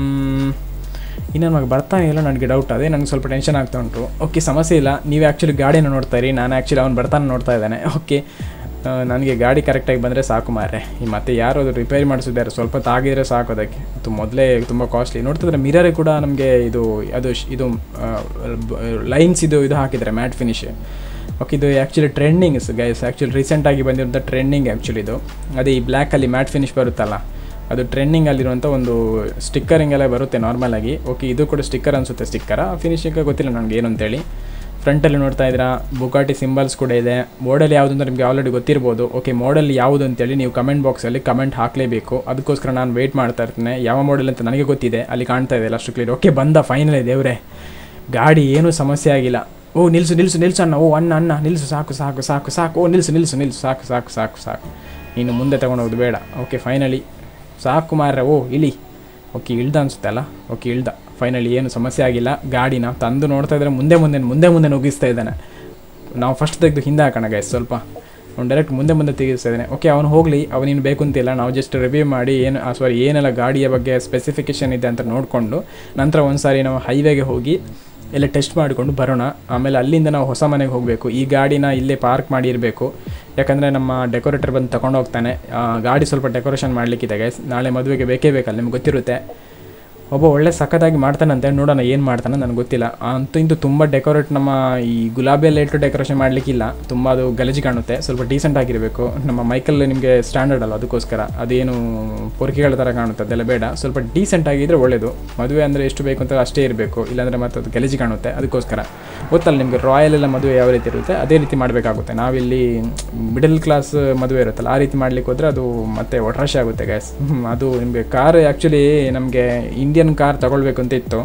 ಇನ್ನು ನಮಗೆ ಬರ್ತಾನೆ ಇಲ್ಲ ನನಗೆ ಡೌಟ್ ಅದೇ ನನಗೆ ಸ್ವಲ್ಪ ಟೆನ್ಷನ್ ಆಗ್ತಾ ಉಂಟು ಓಕೆ ಸಮಸ್ಯೆ ಇಲ್ಲ ನೀವು ಆ್ಯಕ್ಚುಲಿ ಗಾಡಿನ ನೋಡ್ತಾ ಇರಿ ನಾನು ಆ್ಯಕ್ಚುಲಿ ಅವ್ನು ಬರ್ತಾನೆ ನೋಡ್ತಾ ಇದ್ದಾನೆ ಓಕೆ ನನಗೆ ಗಾಡಿ ಕರೆಕ್ಟಾಗಿ ಬಂದರೆ ಸಾಕು ಮಾರ್ರೆ ಈ ಮತ್ತೆ ಯಾರು ಅದು ರಿಪೇರಿ ಮಾಡಿಸಿದ್ದಾರೆ ಸ್ವಲ್ಪ ತಾಗಿದ್ರೆ ಸಾಕು ಅದಕ್ಕೆ ಅದು ಮೊದಲೇ ತುಂಬ ಕಾಸ್ಟ್ಲಿ ನೋಡ್ತಿದ್ರೆ ಮಿರರೇ ಕೂಡ ನಮಗೆ ಇದು ಅದು ಶ್- ಇದು ಲೈನ್ಸ್ ಇದು ಇದು ಹಾಕಿದ್ದಾರೆ ಮ್ಯಾಟ್ ಫಿನಿಶ್ ಓಕೆ ಇದು ಆ್ಯಕ್ಚುಲಿ ಟ್ರೆಂಡಿಂಗ್ಸ್ ಗೈಸ್ ಆ್ಯಕ್ಚುಲಿ ರೀಸೆಂಟಾಗಿ ಬಂದಿರುವಂಥ ಟ್ರೆಂಡಿಂಗ್ ಆ್ಯಕ್ಚುಲಿ ಇದು ಅದೇ ಈ ಬ್ಲ್ಯಾಕಲ್ಲಿ ಮ್ಯಾಟ್ ಫಿನಿಶ್ ಬರುತ್ತಲ್ಲ ಅದು ಟ್ರೆಂಡಿಂಗಲ್ಲಿರುವಂಥ ಒಂದು ಸ್ಟಿಕ್ಕರಿಂಗ್ ಎಲ್ಲ ಬರುತ್ತೆ ನಾರ್ಮಲಾಗಿ ಓಕೆ ಇದು ಕೂಡ ಸ್ಟಿಕ್ಕರ್ ಅನಿಸುತ್ತೆ ಸ್ಟಿಕ್ಕರ ಫಿನಿಶಿಂಗ್ ಗೊತ್ತಿಲ್ಲ ನನಗೆ ಏನು ಅಂತೇಳಿ ಫ್ರಂಟಲ್ಲಿ ನೋಡ್ತಾ ಇದ್ದೀರಾ ಬುಗಾಟಿ ಸಿಂಬಲ್ಸ್ ಕೂಡ ಇದೆ ಮಾಡೆಲ್ ಯಾವುದು ಅಂತ ನಿಮಗೆ ಆಲ್ರೆಡಿ ಗೊತ್ತಿರ್ಬೋದು ಓಕೆ ಮಾಡೆಲ್ ಯಾವುದು ಅಂತೇಳಿ ನೀವು ಕಮೆಂಟ್ ಬಾಕ್ಸಲ್ಲಿ ಕಮೆಂಟ್ ಹಾಕಲೇಬೇಕು ಅದಕ್ಕೋಸ್ಕರ ನಾನು ವೆಯ್ಟ್ ಮಾಡ್ತಾ ಇರ್ತೇನೆ ಯಾವ ಮಾಡೆಲ್ ಅಂತ ನನಗೆ ಗೊತ್ತಿದೆ ಅಲ್ಲಿ ಕಾಣ್ತಾ ಇದೆ ಅಷ್ಟು ಕ್ಲಿಯರ್ ಓಕೆ ಬಂದ ಫೈನಲ್ ದೇವ್ರೆ ಗಾಡಿ ಏನೂ ಸಮಸ್ಯೆ ಆಗಿಲ್ಲ ಓ ನಿಲ್ಸು ನಿಲ್ಸು ನಿಲ್ಸು ಅಣ್ಣ ಓ ಅಣ್ಣ ಅಣ್ಣ ನಿಲ್ಸು ಸಾಕು ಸಾಕು ಸಾಕು ಸಾಕು ಓ ನಿಲ್ಸು ನಿಲ್ಸು ನಿಲ್ಸು ಸಾಕು ಸಾಕು ಸಾಕು ಸಾಕು ಇನ್ನು ಮುಂದೆ ತಗೊಂಡೋಗೋದು ಬೇಡ ಓಕೆ ಫೈನಲಿ ಸಾಕು ಮಾರ್ರೆ ಓ ಇಳಿ ಓಕೆ ಇಳ್ದ ಅನಿಸುತ್ತೆ ಅಲ್ಲ ಓಕೆ ಇಳ್ದ ಫೈನಲಿ ಏನು ಸಮಸ್ಯೆ ಆಗಿಲ್ಲ ಗಾಡಿನ ತಂದು ನೋಡ್ತಾ ಇದ್ರೆ ಮುಂದೆ ಮುಂದೆ ಮುಂದೆ ಮುಂದೆ ನುಗ್ಗಿಸ್ತಾ ಇದ್ದಾನೆ ನಾವು ಫಸ್ಟ್ ತೆಗೆದು ಹಿಂದೆ ಹಾಕೋಣ ಗೈಸ್ ಸ್ವಲ್ಪ ಅವ್ನು ಡೈರೆಕ್ಟ್ ಮುಂದೆ ಮುಂದೆ ತೆಗಿಸ್ತಾ ಇದ್ದಾನೆ ಓಕೆ ಅವನು ಹೋಗಲಿ ಅವನಿನ್ನು ಬೇಕು ಅಂತಿಲ್ಲ ನಾವು ಜಸ್ಟ್ ರಿವ್ಯೂ ಮಾಡಿ ಏನು ಸಾರಿ ಏನೆಲ್ಲ ಗಾಡಿಯ ಬಗ್ಗೆ ಸ್ಪೆಸಿಫಿಕೇಷನ್ ಇದೆ ಅಂತ ನೋಡಿಕೊಂಡು ನಂತರ ಒಂದು ಸಾರಿ ನಾವು ಹೈವೇಗೆ ಹೋಗಿ ಎಲ್ಲ ಟೆಸ್ಟ್ ಮಾಡಿಕೊಂಡು ಬರೋಣ ಆಮೇಲೆ ಅಲ್ಲಿಂದ ನಾವು ಹೊಸ ಮನೆಗೆ ಹೋಗಬೇಕು ಈ ಗಾಡಿನ ಇಲ್ಲೇ ಪಾರ್ಕ್ ಮಾಡಿರಬೇಕು ಯಾಕಂದರೆ ನಮ್ಮ ಡೆಕೋರೇಟರ್ ಬಂದು ತಗೊಂಡು ಹೋಗ್ತಾನೆ ಆ, ಗಾಡಿ ಸ್ವಲ್ಪ ಡೆಕೋರೇಷನ್ ಮಾಡಲಿಕ್ಕಿದೆ ಗೈಸ್ ನಾಳೆ ಮದುವೆಗೆ ಬೇಕೇ ಬೇಕಲ್ಲ ನಿಮ್ಗೆ ಗೊತ್ತಿರುತ್ತೆ ಒಬ್ಬ ಒಳ್ಳೆ ಸಖತ್ತಾಗಿ ಮಾಡ್ತಾನಂತೆ ನೋಡೋಣ ಏನು ಮಾಡ್ತಾನೆ ನನಗೆ ಗೊತ್ತಿಲ್ಲ ಅಂತೂ ಇಂತೂ ತುಂಬ ಡೆಕೋರೇಟ್ ನಮ್ಮ ಈ ಗುಲಾಬಿ ಎಲ್ಲ ಇಟ್ಟು ಡೆಕೋರೇಷನ್ ಮಾಡಲಿಕ್ಕಿಲ್ಲ ತುಂಬ ಅದು ಗಲೀಜು ಕಾಣುತ್ತೆ ಸ್ವಲ್ಪ ಡೀಸೆಂಟ್ ಆಗಿರಬೇಕು ನಮ್ಮ ಮೈಕಲ್ ನಿಮಗೆ ಸ್ಟ್ಯಾಂಡರ್ಡ್ ಅಲ್ಲ ಅದಕ್ಕೋಸ್ಕರ ಅದೇನು ಪೊರಿಕೆಗಳ ಥರ ಕಾಣುತ್ತೆ ಅದೆಲ್ಲ ಬೇಡ ಸ್ವಲ್ಪ ಡೀಸೆಂಟ್ ಆಗಿದ್ರೆ ಒಳ್ಳೆಯದು ಮದುವೆ ಅಂದರೆ ಎಷ್ಟು ಬೇಕು ಅಂತ ಅಷ್ಟೇ ಇರಬೇಕು ಇಲ್ಲಾಂದರೆ ಮತ್ತೆ ಅದು ಗಲೀಜು ಕಾಣುತ್ತೆ ಅದಕ್ಕೋಸ್ಕರ ಗೊತ್ತಲ್ಲ ನಿಮಗೆ ರಾಯಲ್ ಎಲ್ಲ ಮದುವೆ ಯಾವ ರೀತಿ ಇರುತ್ತೆ ಅದೇ ರೀತಿ ಮಾಡಬೇಕಾಗುತ್ತೆ ನಾವಿಲ್ಲಿ ಮಿಡಲ್ ಕ್ಲಾಸ್ ಮದುವೆ ಇರುತ್ತಲ್ಲ ಆ ರೀತಿ ಮಾಡ್ಲಿಕ್ಕೆ ಹೋದರೆ ಅದು ಮತ್ತೆ ಒಟ್ರಾಶೆ ಆಗುತ್ತೆ ಗ್ಯಾಸ್ ಅದು ನಿಮಗೆ ಕಾರ್ ಆ್ಯಕ್ಚುಲಿ ನಮಗೆ ಇಂಡಿಯನ್ ಕಾರ್ ತಗೊಳ್ಬೇಕು ಅಂತ ಇತ್ತು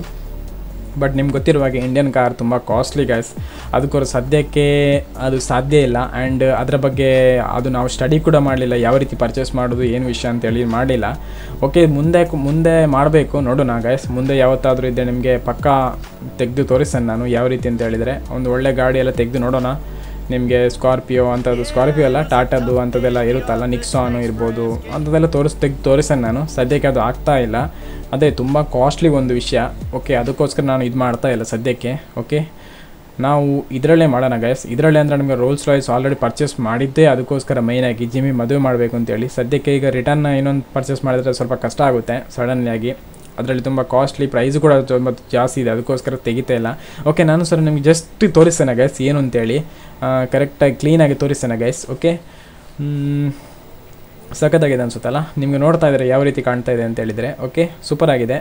ಬಟ್ ನಿಮ್ಗೆ ಗೊತ್ತಿರುವ ಹಾಗೆ ಇಂಡಿಯನ್ ಕಾರ್ ತುಂಬ ಕಾಸ್ಟ್ಲಿ ಗ್ಯಾಸ್ ಅದಕ್ಕೋಸ್ಕರ ಸದ್ಯಕ್ಕೆ ಅದು ಸಾಧ್ಯ ಇಲ್ಲ ಆ್ಯಂಡ್ ಅದರ ಬಗ್ಗೆ ಅದು ನಾವು ಸ್ಟಡಿ ಕೂಡ ಮಾಡಲಿಲ್ಲ ಯಾವ ರೀತಿ ಪರ್ಚೇಸ್ ಮಾಡೋದು ಏನು ವಿಷಯ ಅಂತೇಳಿ ಮಾಡಲಿಲ್ಲ ಓಕೆ ಮುಂದೆ ಮುಂದೆ ಮಾಡಬೇಕು ನೋಡೋಣ ಗೈಸ್ ಮುಂದೆ ಯಾವತ್ತಾದರೂ ಇದ್ದರೆ ನಿಮಗೆ ಪಕ್ಕಾ ತೆಗೆದು ತೋರಿಸ್ತೇನೆ ನಾನು ಯಾವ ರೀತಿ ಅಂತ ಹೇಳಿದರೆ ಒಂದು ಒಳ್ಳೆ ಗಾಡಿ ಎಲ್ಲ ತೆಗೆದು ನೋಡೋಣ ನಿಮಗೆ ಸ್ಕಾರ್ಪಿಯೋ ಅಂಥದ್ದು ಸ್ಕಾರ್ಪಿಯೋ ಅಲ್ಲ ಟಾಟಾದು ಅಂಥದ್ದೆಲ್ಲ ಇರುತ್ತಲ್ಲ ನಿಕ್ಸಾನು ಇರ್ಬೋದು ಅಂಥದ್ದೆಲ್ಲ ತೋರಿಸ್ ತೆಗ್ದು ತೋರಿಸೇನೆ ನಾನು ಸದ್ಯಕ್ಕೆ ಅದು ಆಗ್ತಾ ಇಲ್ಲ ಅದೇ ತುಂಬ ಕಾಸ್ಟ್ಲಿ ಒಂದು ವಿಷಯ ಓಕೆ ಅದಕ್ಕೋಸ್ಕರ ನಾನು ಇದು ಮಾಡ್ತಾ ಇಲ್ಲ ಸದ್ಯಕ್ಕೆ ಓಕೆ ನಾವು ಇದರಲ್ಲೇ ಮಾಡೋಣ ಗೈಸ್ ಇದರಲ್ಲೇ ಅಂದರೆ ನಮಗೆ ರೋಲ್ಸ್ ರಾಯ್ಸ್ ಆಲ್ರೆಡಿ ಪರ್ಚೇಸ್ ಮಾಡಿದ್ದೇ ಅದಕ್ಕೋಸ್ಕರ ಮೈನಾಗಿ ಜಿಮ್ಮಿ ಮದುವೆ ಮಾಡಬೇಕು ಅಂತೇಳಿ ಸದ್ಯಕ್ಕೆ ಈಗ ರಿಟರ್ನ್ ಇನ್ನೊಂದು ಪರ್ಚೇಸ್ ಮಾಡಿದ್ರೆ ಸ್ವಲ್ಪ ಕಷ್ಟ ಆಗುತ್ತೆ ಸಡನ್ಲಿ ಆಗಿ ಅದರಲ್ಲಿ ತುಂಬ ಕಾಸ್ಟ್ಲಿ ಪ್ರೈಸ್ ಕೂಡ ತುಂಬ ಜಾಸ್ತಿ ಇದೆ ಅದಕ್ಕೋಸ್ಕರ ತೆಗಿತಾ ಇಲ್ಲ ಓಕೆ ನಾನು ಸರ್ ನಿಮಗೆ ಜಸ್ಟ್ ತೋರಿಸ್ತೇನೆ ಗೈಸ್ ಏನು ಅಂತೇಳಿ ಕರೆಕ್ಟಾಗಿ ಕ್ಲೀನಾಗಿ ತೋರಿಸ್ತೇನೆ ಗೈಸ್ ಓಕೆ ಸಖತ್ತಾಗಿದೆ ಅನ್ಸುತ್ತಲ್ಲ ನಿಮಗೆ ನೋಡ್ತಾ ಇದ್ದಾರೆ ಯಾವ ರೀತಿ ಕಾಣ್ತಾ ಇದೆ ಅಂತ ಹೇಳಿದರೆ ಓಕೆ ಸೂಪರ್ ಆಗಿದೆ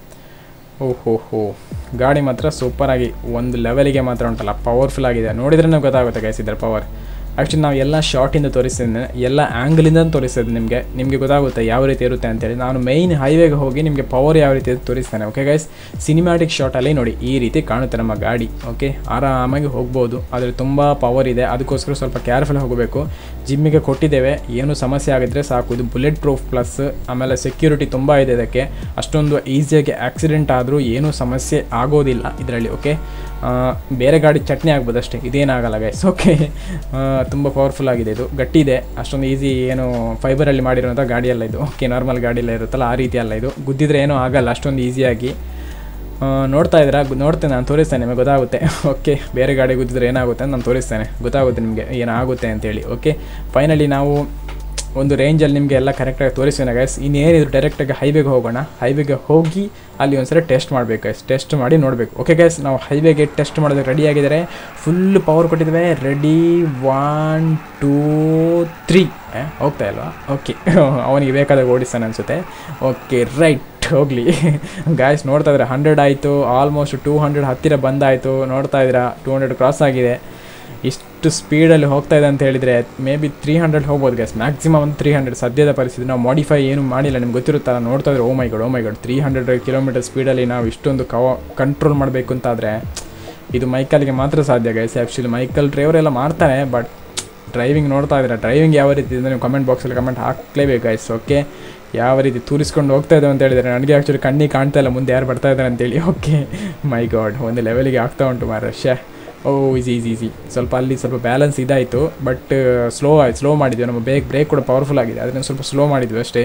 ಓಹೋ ಹೋ ಗಾಡಿ ಮಾತ್ರ ಸೂಪರಾಗಿ ಒಂದು ಲೆವೆಲಿಗೆ ಮಾತ್ರ ಉಂಟಲ್ಲ ಪವರ್ಫುಲ್ ಆಗಿದೆ ನೋಡಿದ್ರೇ ಗೊತ್ತಾಗುತ್ತೆ ಗೈಸ್ ಇದರ ಪವರ್ ಆ್ಯಕ್ಚುಲಿ ನಾವು ಎಲ್ಲ ಶಾರ್ಟಿಂದ ತೋರಿಸ್ತಿದ್ದೇನೆ ಎಲ್ಲ ಆ್ಯಂಗಲಿಂದ ತೋರಿಸ್ತಿದ್ದೆ ನಿಮಗೆ ನಿಮಗೆ ಗೊತ್ತಾಗುತ್ತೆ ಯಾವ ರೀತಿ ಇರುತ್ತೆ ಅಂತೇಳಿ ನಾನು ಮೈನ್ ಹೈವೇಗೆ ಹೋಗಿ ನಿಮಗೆ ಪವರ್ ಯಾವ ರೀತಿ ಇದೆ ತೋರಿಸ್ತೇನೆ ಓಕೆ ಗೈಸ್ ಸಿನಿಮ್ಯಾಟಿಕ್ ಶಾರ್ಟಲ್ಲಿ ನೋಡಿ ಈ ರೀತಿ ಕಾಣುತ್ತೆ ನಮ್ಮ ಗಾಡಿ ಓಕೆ ಆರಾಮಾಗಿ ಹೋಗ್ಬೋದು ಆದರೆ ತುಂಬ ಪವರ್ ಇದೆ ಅದಕ್ಕೋಸ್ಕರ ಸ್ವಲ್ಪ ಕೇರ್ಫುಲ್ ಹೋಗಬೇಕು ಜಿಮ್ಮಿಗೆ ಕೊಟ್ಟಿದ್ದೇವೆ ಏನು ಸಮಸ್ಯೆ ಆಗಿದ್ರೆ ಸಾಕು ಇದು ಬುಲೆಟ್ ಪ್ರೂಫ್ ಪ್ಲಸ್ ಆಮೇಲೆ ಸೆಕ್ಯೂರಿಟಿ ತುಂಬ ಇದೆ ಇದಕ್ಕೆ ಅಷ್ಟೊಂದು ಈಸಿಯಾಗಿ ಆಕ್ಸಿಡೆಂಟ್ ಆದರೂ ಏನೂ ಸಮಸ್ಯೆ ಆಗೋದಿಲ್ಲ ಇದರಲ್ಲಿ ಓಕೆ ಬೇರೆ ಗಾಡಿ ಚಟ್ನಿ ಆಗ್ಬೋದು ಅಷ್ಟೇ ಇದೇನಾಗಲ್ಲ ಗೈಸ್ ಓಕೆ ತುಂಬ ಪವರ್ಫುಲ್ ಆಗಿದೆ ಇದು ಗಟ್ಟಿ ಇದೆ ಅಷ್ಟೊಂದು ಈಸಿ ಏನು ಫೈಬರಲ್ಲಿ ಮಾಡಿರುವಂಥ ಗಾಡಿಯಲ್ಲ ಇದು ಓಕೆ ನಾರ್ಮಲ್ ಗಾಡಿಯಲ್ಲ ಇರುತ್ತಲ್ಲ ಆ ರೀತಿ ಅಲ್ಲ ಇದು ಗುದ್ದಿದ್ರೆ ಏನೂ ಆಗಲ್ಲ ಅಷ್ಟೊಂದು ಈಸಿಯಾಗಿ ನೋಡ್ತಾ ಇದ್ದೀರಾ ಗು- ನೋಡ್ತೇನೆ ನಾನು ತೋರಿಸ್ತೇನೆ ನಿಮಗೆ ಗೊತ್ತಾಗುತ್ತೆ ಓಕೆ ಬೇರೆ ಗಾಡಿ ಗುದ್ದಿದ್ರೆ ಏನಾಗುತ್ತೆ ಅಂತ ನಾನು ತೋರಿಸ್ತೇನೆ ಗೊತ್ತಾಗುತ್ತೆ ನಿಮಗೆ ಏನಾಗುತ್ತೆ ಅಂತೇಳಿ ಓಕೆ ಫೈನಲಿ ನಾವು ಒಂದು ರೇಂಜಲ್ಲಿ ನಿಮಗೆ ಎಲ್ಲ ಕರೆಕ್ಟಾಗಿ ತೋರಿಸ್ತೇನೆ ಗೈಸ್ ಇನ್ನೇನಿದ್ರು ಡೈರೆಕ್ಟಾಗಿ ಹೈವೇಗೆ ಹೋಗೋಣ ಹೈವೇಗೆ ಹೋಗಿ ಅಲ್ಲಿ ಒಂದ್ಸಲ ಟೆಸ್ಟ್ ಮಾಡಬೇಕು ಗೈಸ್ ಟೆಸ್ಟ್ ಮಾಡಿ ನೋಡಬೇಕು ಓಕೆ ಗೈಸ್ ನಾವು ಹೈವೇಗೆ ಟೆಸ್ಟ್ ಮಾಡೋದಕ್ಕೆ ರೆಡಿ ಆಗಿದ್ದಾರೆ ಫುಲ್ ಪವರ್ ಕೊಟ್ಟಿದ್ದೇವೆ ರೆಡಿ ಒನ್ ಟೂ ತ್ರೀ ಹೋಗ್ತಾ ಇಲ್ವಾ ಓಕೆ ಅವನಿಗೆ ಬೇಕಾದಾಗ ಓಡಿಸ್ತಾನೆ ಅನಿಸುತ್ತೆ ಓಕೆ ರೈಟ್ ಹೋಗಲಿ ಗಾಯ್ಸ್ ನೋಡ್ತಾ ಇದ್ರೆ ಹಂಡ್ರೆಡ್ ಆಯಿತು ಆಲ್ಮೋಸ್ಟ್ ಟೂ ಹಂಡ್ರೆಡ್ ಹತ್ತಿರ ಬಂದಾಯಿತು ನೋಡ್ತಾ ಇದ್ದೀರಾ ಟೂ ಹಂಡ್ರೆಡ್ ಕ್ರಾಸ್ ಆಗಿದೆ ಇಷ್ಟು ಸ್ಪೀಡಲ್ಲಿ ಹೋಗ್ತಾ ಇದೆ ಅಂತ ಹೇಳಿದರೆ ಮೇ ಬಿ ತ್ರೀ ಹಂಡ್ರೆಡ್ ಹೋಗ್ಬೋದು ಗ್ಯಾಸ್ ಮ್ಯಾಕ್ಸಿಮಮ್ ಒಂದು ತ್ರೀ ಹಂಡ್ರೆಡ್ ಸದ್ಯದ ಪರಿಸ್ಥಿತಿ ನಾವು ಮಾಡಿಫೈ ಏನು ಮಾಡಿಲ್ಲ ನಿಮ್ಗೆ ಗೊತ್ತಿರುತ್ತಲ್ಲ ನೋಡ್ತಾ ಇದ್ರೆ oh my god oh my god three hundred kilometer ಸ್ಪೀಡಲ್ಲಿ ನಾವು ಇಷ್ಟೊಂದು ಕವ ಕಂಟ್ರೋಲ್ ಮಾಡಬೇಕು ಅಂತಾದರೆ ಇದು ಮೈಕಲ್ಗೆ ಮಾತ್ರ ಸಾಧ್ಯ ಗೈಸ್ ಆ್ಯಕ್ಚುಲಿ ಮೈಕಲ್ ಡ್ರೈವರ್ ಎಲ್ಲ ಮಾಡ್ತಾನೆ ಬಟ್ ಡ್ರೈವಿಂಗ್ ನೋಡ್ತಾ ಇದ್ದೀರಾ ಡ್ರೈವಿಂಗ್ ಯಾವ ರೀತಿ ಇದೆ ನೀವು ಕಮೆಂಟ್ ಬಾಕ್ಸಲ್ಲಿ ಕಮೆಂಟ್ ಹಾಕ್ಲೇಬೇಕು ಗೈಸ್ ಓಕೆ ಯಾವ ರೀತಿ ತೂರಿಸ್ಕೊಂಡು ಹೋಗ್ತಾ ಇದ್ದಾವೆ ಅಂತ ಹೇಳಿದರೆ ನನಗೆ ಆ್ಯಕ್ಚುಲಿ ಕಣ್ಣಿಗೆ ಕಾಣ್ತಾ ಇಲ್ಲ ಮುಂದೆ ಯಾರು ಬರ್ತಾ ಇದ್ದಾರೆ ಅಂತೇಳಿ ಓಕೆ ಮೈ ಗಾಡ್ ಒಂದು ಲೆವೆಲಿಗೆ ಆಗ್ತಾ ಉಂಟು ಮಾರ ಶೇ ಓ ಈಸಿ ಈಸಿ ಈಸಿ ಸ್ವಲ್ಪ ಅಲ್ಲಿ ಸ್ವಲ್ಪ ಬ್ಯಾಲೆನ್ಸ್ ಇದಾಯಿತು ಬಟ್ ಸ್ಲೋ ಆಯ್ತು ಸ್ಲೋ ಮಾಡಿದ್ವಿ ನಮ್ಮ ಬೇಕ್ ಬ್ರೇಕ್ ಕೂಡ ಪವರ್ಫುಲ್ ಆಗಿದೆ ಅದನ್ನು ಸ್ವಲ್ಪ ಸ್ಲೋ ಮಾಡಿದ್ವಿ ಅಷ್ಟೇ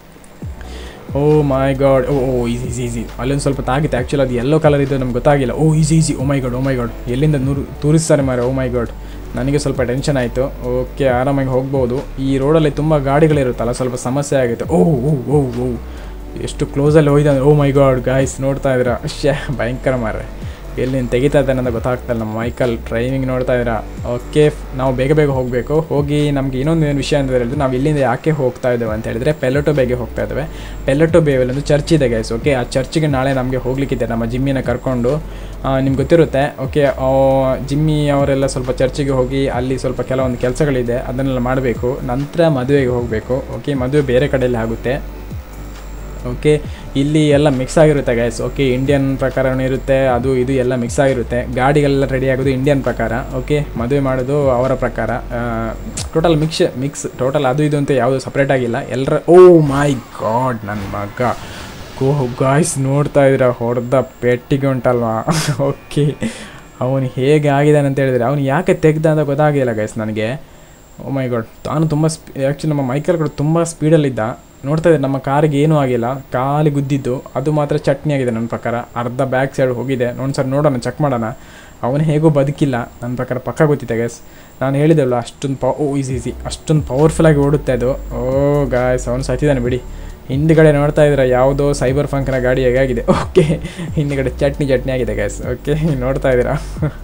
oh my god oh oh easy easy easy ಅಲ್ಲೊಂದು ಸ್ವಲ್ಪ ತಾಗಿತ್ತು ಆ್ಯಕ್ಚುಲಿ ಅದು ಎಲ್ಲೋ ಕಲರ್ ಇದ್ದು ನಮ್ಗೆ ಗೊತ್ತಾಗಿಲ್ಲ oh easy easy oh my god oh my god ಎಲ್ಲಿಂದ ನೂರು ತೋರಿಸ್ತಾರೆ ಮಾರೆ ಓ ಮೈ ಗಾಡ್ ನನಗೆ ಸ್ವಲ್ಪ ಟೆನ್ಷನ್ ಆಯಿತು ಓಕೆ ಆರಾಮಾಗಿ ಹೋಗ್ಬೋದು ಈ ರೋಡಲ್ಲಿ ತುಂಬ ಗಾಡಿಗಳಿರುತ್ತಲ್ಲ ಸ್ವಲ್ಪ ಸಮಸ್ಯೆ ಆಗಿತ್ತು ಓ ಓ ಓ ಓ ಎಷ್ಟು ಕ್ಲೋಸಲ್ಲಿ ಹೋಯ್ತು ಅಂದರೆ ಓ ಮೈ ಗಾಡ್ ಗಾಯ್ಸ್ ನೋಡ್ತಾ ಇದ್ದೀರಾ ಶೇ ಭಯಂಕರ ಮಾರ್ರೆ ಎಲ್ಲಿ ನೀನು ತೆಗಿತಾ ಇದ್ದಾನೆ ಅಂತ ಗೊತ್ತಾಗ್ತಲ್ಲ ನಮ್ಮ ಮೈಕಲ್ ಡ್ರೈವಿಂಗ್ ನೋಡ್ತಾ ಇದ್ದೀರಾ ಓಕೆ ನಾವು ಬೇಗ ಬೇಗ ಹೋಗಬೇಕು ಹೋಗಿ ನಮಗೆ ಇನ್ನೊಂದು ಏನು ವಿಷಯ ಅಂತ ಹೇಳಿದ್ರೆ ನಾವು ಇಲ್ಲಿಂದ ಯಾಕೆ ಹೋಗ್ತಾ ಇದ್ದೇವೆ ಅಂತ ಹೇಳಿದ್ರೆ ಪೆಲ್ಲಟೋ ಬೇಗೆ ಹೋಗ್ತಾ ಇದ್ದೇವೆ ಪೆಲ್ಲಟೋ ಬೇವಲ್ಲಿ ಒಂದು ಚರ್ಚ್ ಇದೆ ಗೈಸ್ ಓಕೆ ಆ ಚರ್ಚಿಗೆ ನಾಳೆ ನಮಗೆ ಹೋಗ್ಲಿಕ್ಕಿದೆ ನಮ್ಮ ಜಿಮ್ಮಿನ ಕರ್ಕೊಂಡು ನಿಮ್ಗೆ ಗೊತ್ತಿರುತ್ತೆ ಓಕೆ ಜಿಮ್ಮಿ ಅವರೆಲ್ಲ ಸ್ವಲ್ಪ ಚರ್ಚಿಗೆ ಹೋಗಿ ಅಲ್ಲಿ ಸ್ವಲ್ಪ ಕೆಲವೊಂದು ಕೆಲಸಗಳಿದೆ ಅದನ್ನೆಲ್ಲ ಮಾಡಬೇಕು ನಂತರ ಮದುವೆಗೆ ಹೋಗಬೇಕು ಓಕೆ ಮದುವೆ ಬೇರೆ ಕಡೆಯಲ್ಲಿ ಆಗುತ್ತೆ ಓಕೆ ಇಲ್ಲಿ ಎಲ್ಲ ಮಿಕ್ಸ್ ಆಗಿರುತ್ತೆ ಗೈಸ್ ಓಕೆ ಇಂಡಿಯನ್ ಪ್ರಕಾರನೂ ಇರುತ್ತೆ ಅದು ಇದು ಎಲ್ಲ ಮಿಕ್ಸ್ ಆಗಿರುತ್ತೆ ಗಾಡಿಗಳೆಲ್ಲ ರೆಡಿ ಆಗೋದು ಇಂಡಿಯನ್ ಪ್ರಕಾರ ಓಕೆ ಮದುವೆ ಮಾಡೋದು ಅವರ ಪ್ರಕಾರ ಟೋಟಲ್ ಮಿಕ್ಸ್ ಮಿಕ್ಸ್ ಟೋಟಲ್ ಅದು ಇದು ಅಂತ ಯಾವುದು ಸಪ್ರೇಟ್ ಆಗಿಲ್ಲ ಎಲ್ಲರ ಓ ಮೈ ಗಾಡ್ ನನ್ನ ಮಗ ಗೋ ಗಾಯ್ಸ್ ನೋಡ್ತಾ ಇದ್ದೀರಾ ಹೊಡೆದ ಪೆಟ್ಟಿಗೆ ಉಂಟಲ್ವಾ ಓಕೆ ಅವನು ಹೇಗೆ ಆಗಿದ್ದಾನೆ ಅಂತ ಹೇಳಿದರೆ ಅವನು ಯಾಕೆ ತೆಗ್ದ ಅಂತ ಗೊತ್ತಾಗಿಲ್ಲ ಗೈಸ್ ನನಗೆ ಓ ಮೈ ಗಾಡ್ ತಾನು ತುಂಬ ಸ್ಪೀ ಆ್ಯಕ್ಚುಲಿ ನಮ್ಮ ಮೈಕಲ್ ಕೂಡ ತುಂಬ ಸ್ಪೀಡಲ್ಲಿದ್ದ ನೋಡ್ತಾ ಇದ್ದೆ ನಮ್ಮ ಕಾರಿಗೆ ಏನೂ ಆಗಿಲ್ಲ ಖಾಲಿ ಗುದ್ದಿದ್ದು ಅದು ಮಾತ್ರ ಚಟ್ನಿ ಆಗಿದೆ ನನ್ನ ಪ್ರಕಾರ ಅರ್ಧ ಬ್ಯಾಕ್ ಸೈಡ್ ಹೋಗಿದೆ ನೋಡಿ ಸರ್ ನೋಡೋಣ ಚೆಕ್ ಮಾಡೋಣ ಅವನು ಹೇಗೂ ಬದುಕಿಲ್ಲ ನನ್ನ ಪ್ರಕಾರ ಪಕ್ಕ ಗೊತ್ತಿದೆ ಗೈಸ್ ನಾನು ಹೇಳಿದೆವಲ್ಲ ಅಷ್ಟೊಂದು ಪವ ಓ ಈಸಿ ಈಸಿ ಅಷ್ಟೊಂದು ಪವರ್ಫುಲ್ಲಾಗಿ ಓಡುತ್ತೆ ಅದು ಓ ಗಾಯ್ಸ್ ಅವನು ಸತ್ತಿದ್ದಾನೆ ಬಿಡಿ ಹಿಂದ್ಗಡೆ ನೋಡ್ತಾ ಇದ್ರೆ ಯಾವುದೋ ಸೈಬರ್ ಫಂಕ್ನ ಗಾಡಿ ಹೇಗಾಗಿದೆ ಓಕೆ ಹಿಂದ್ಗಡೆ ಚಟ್ನಿ ಚಟ್ನಿ ಆಗಿದೆ ಗ್ಯಾಸ್ ಓಕೆ ನೋಡ್ತಾ ಇದ್ದೀರಾ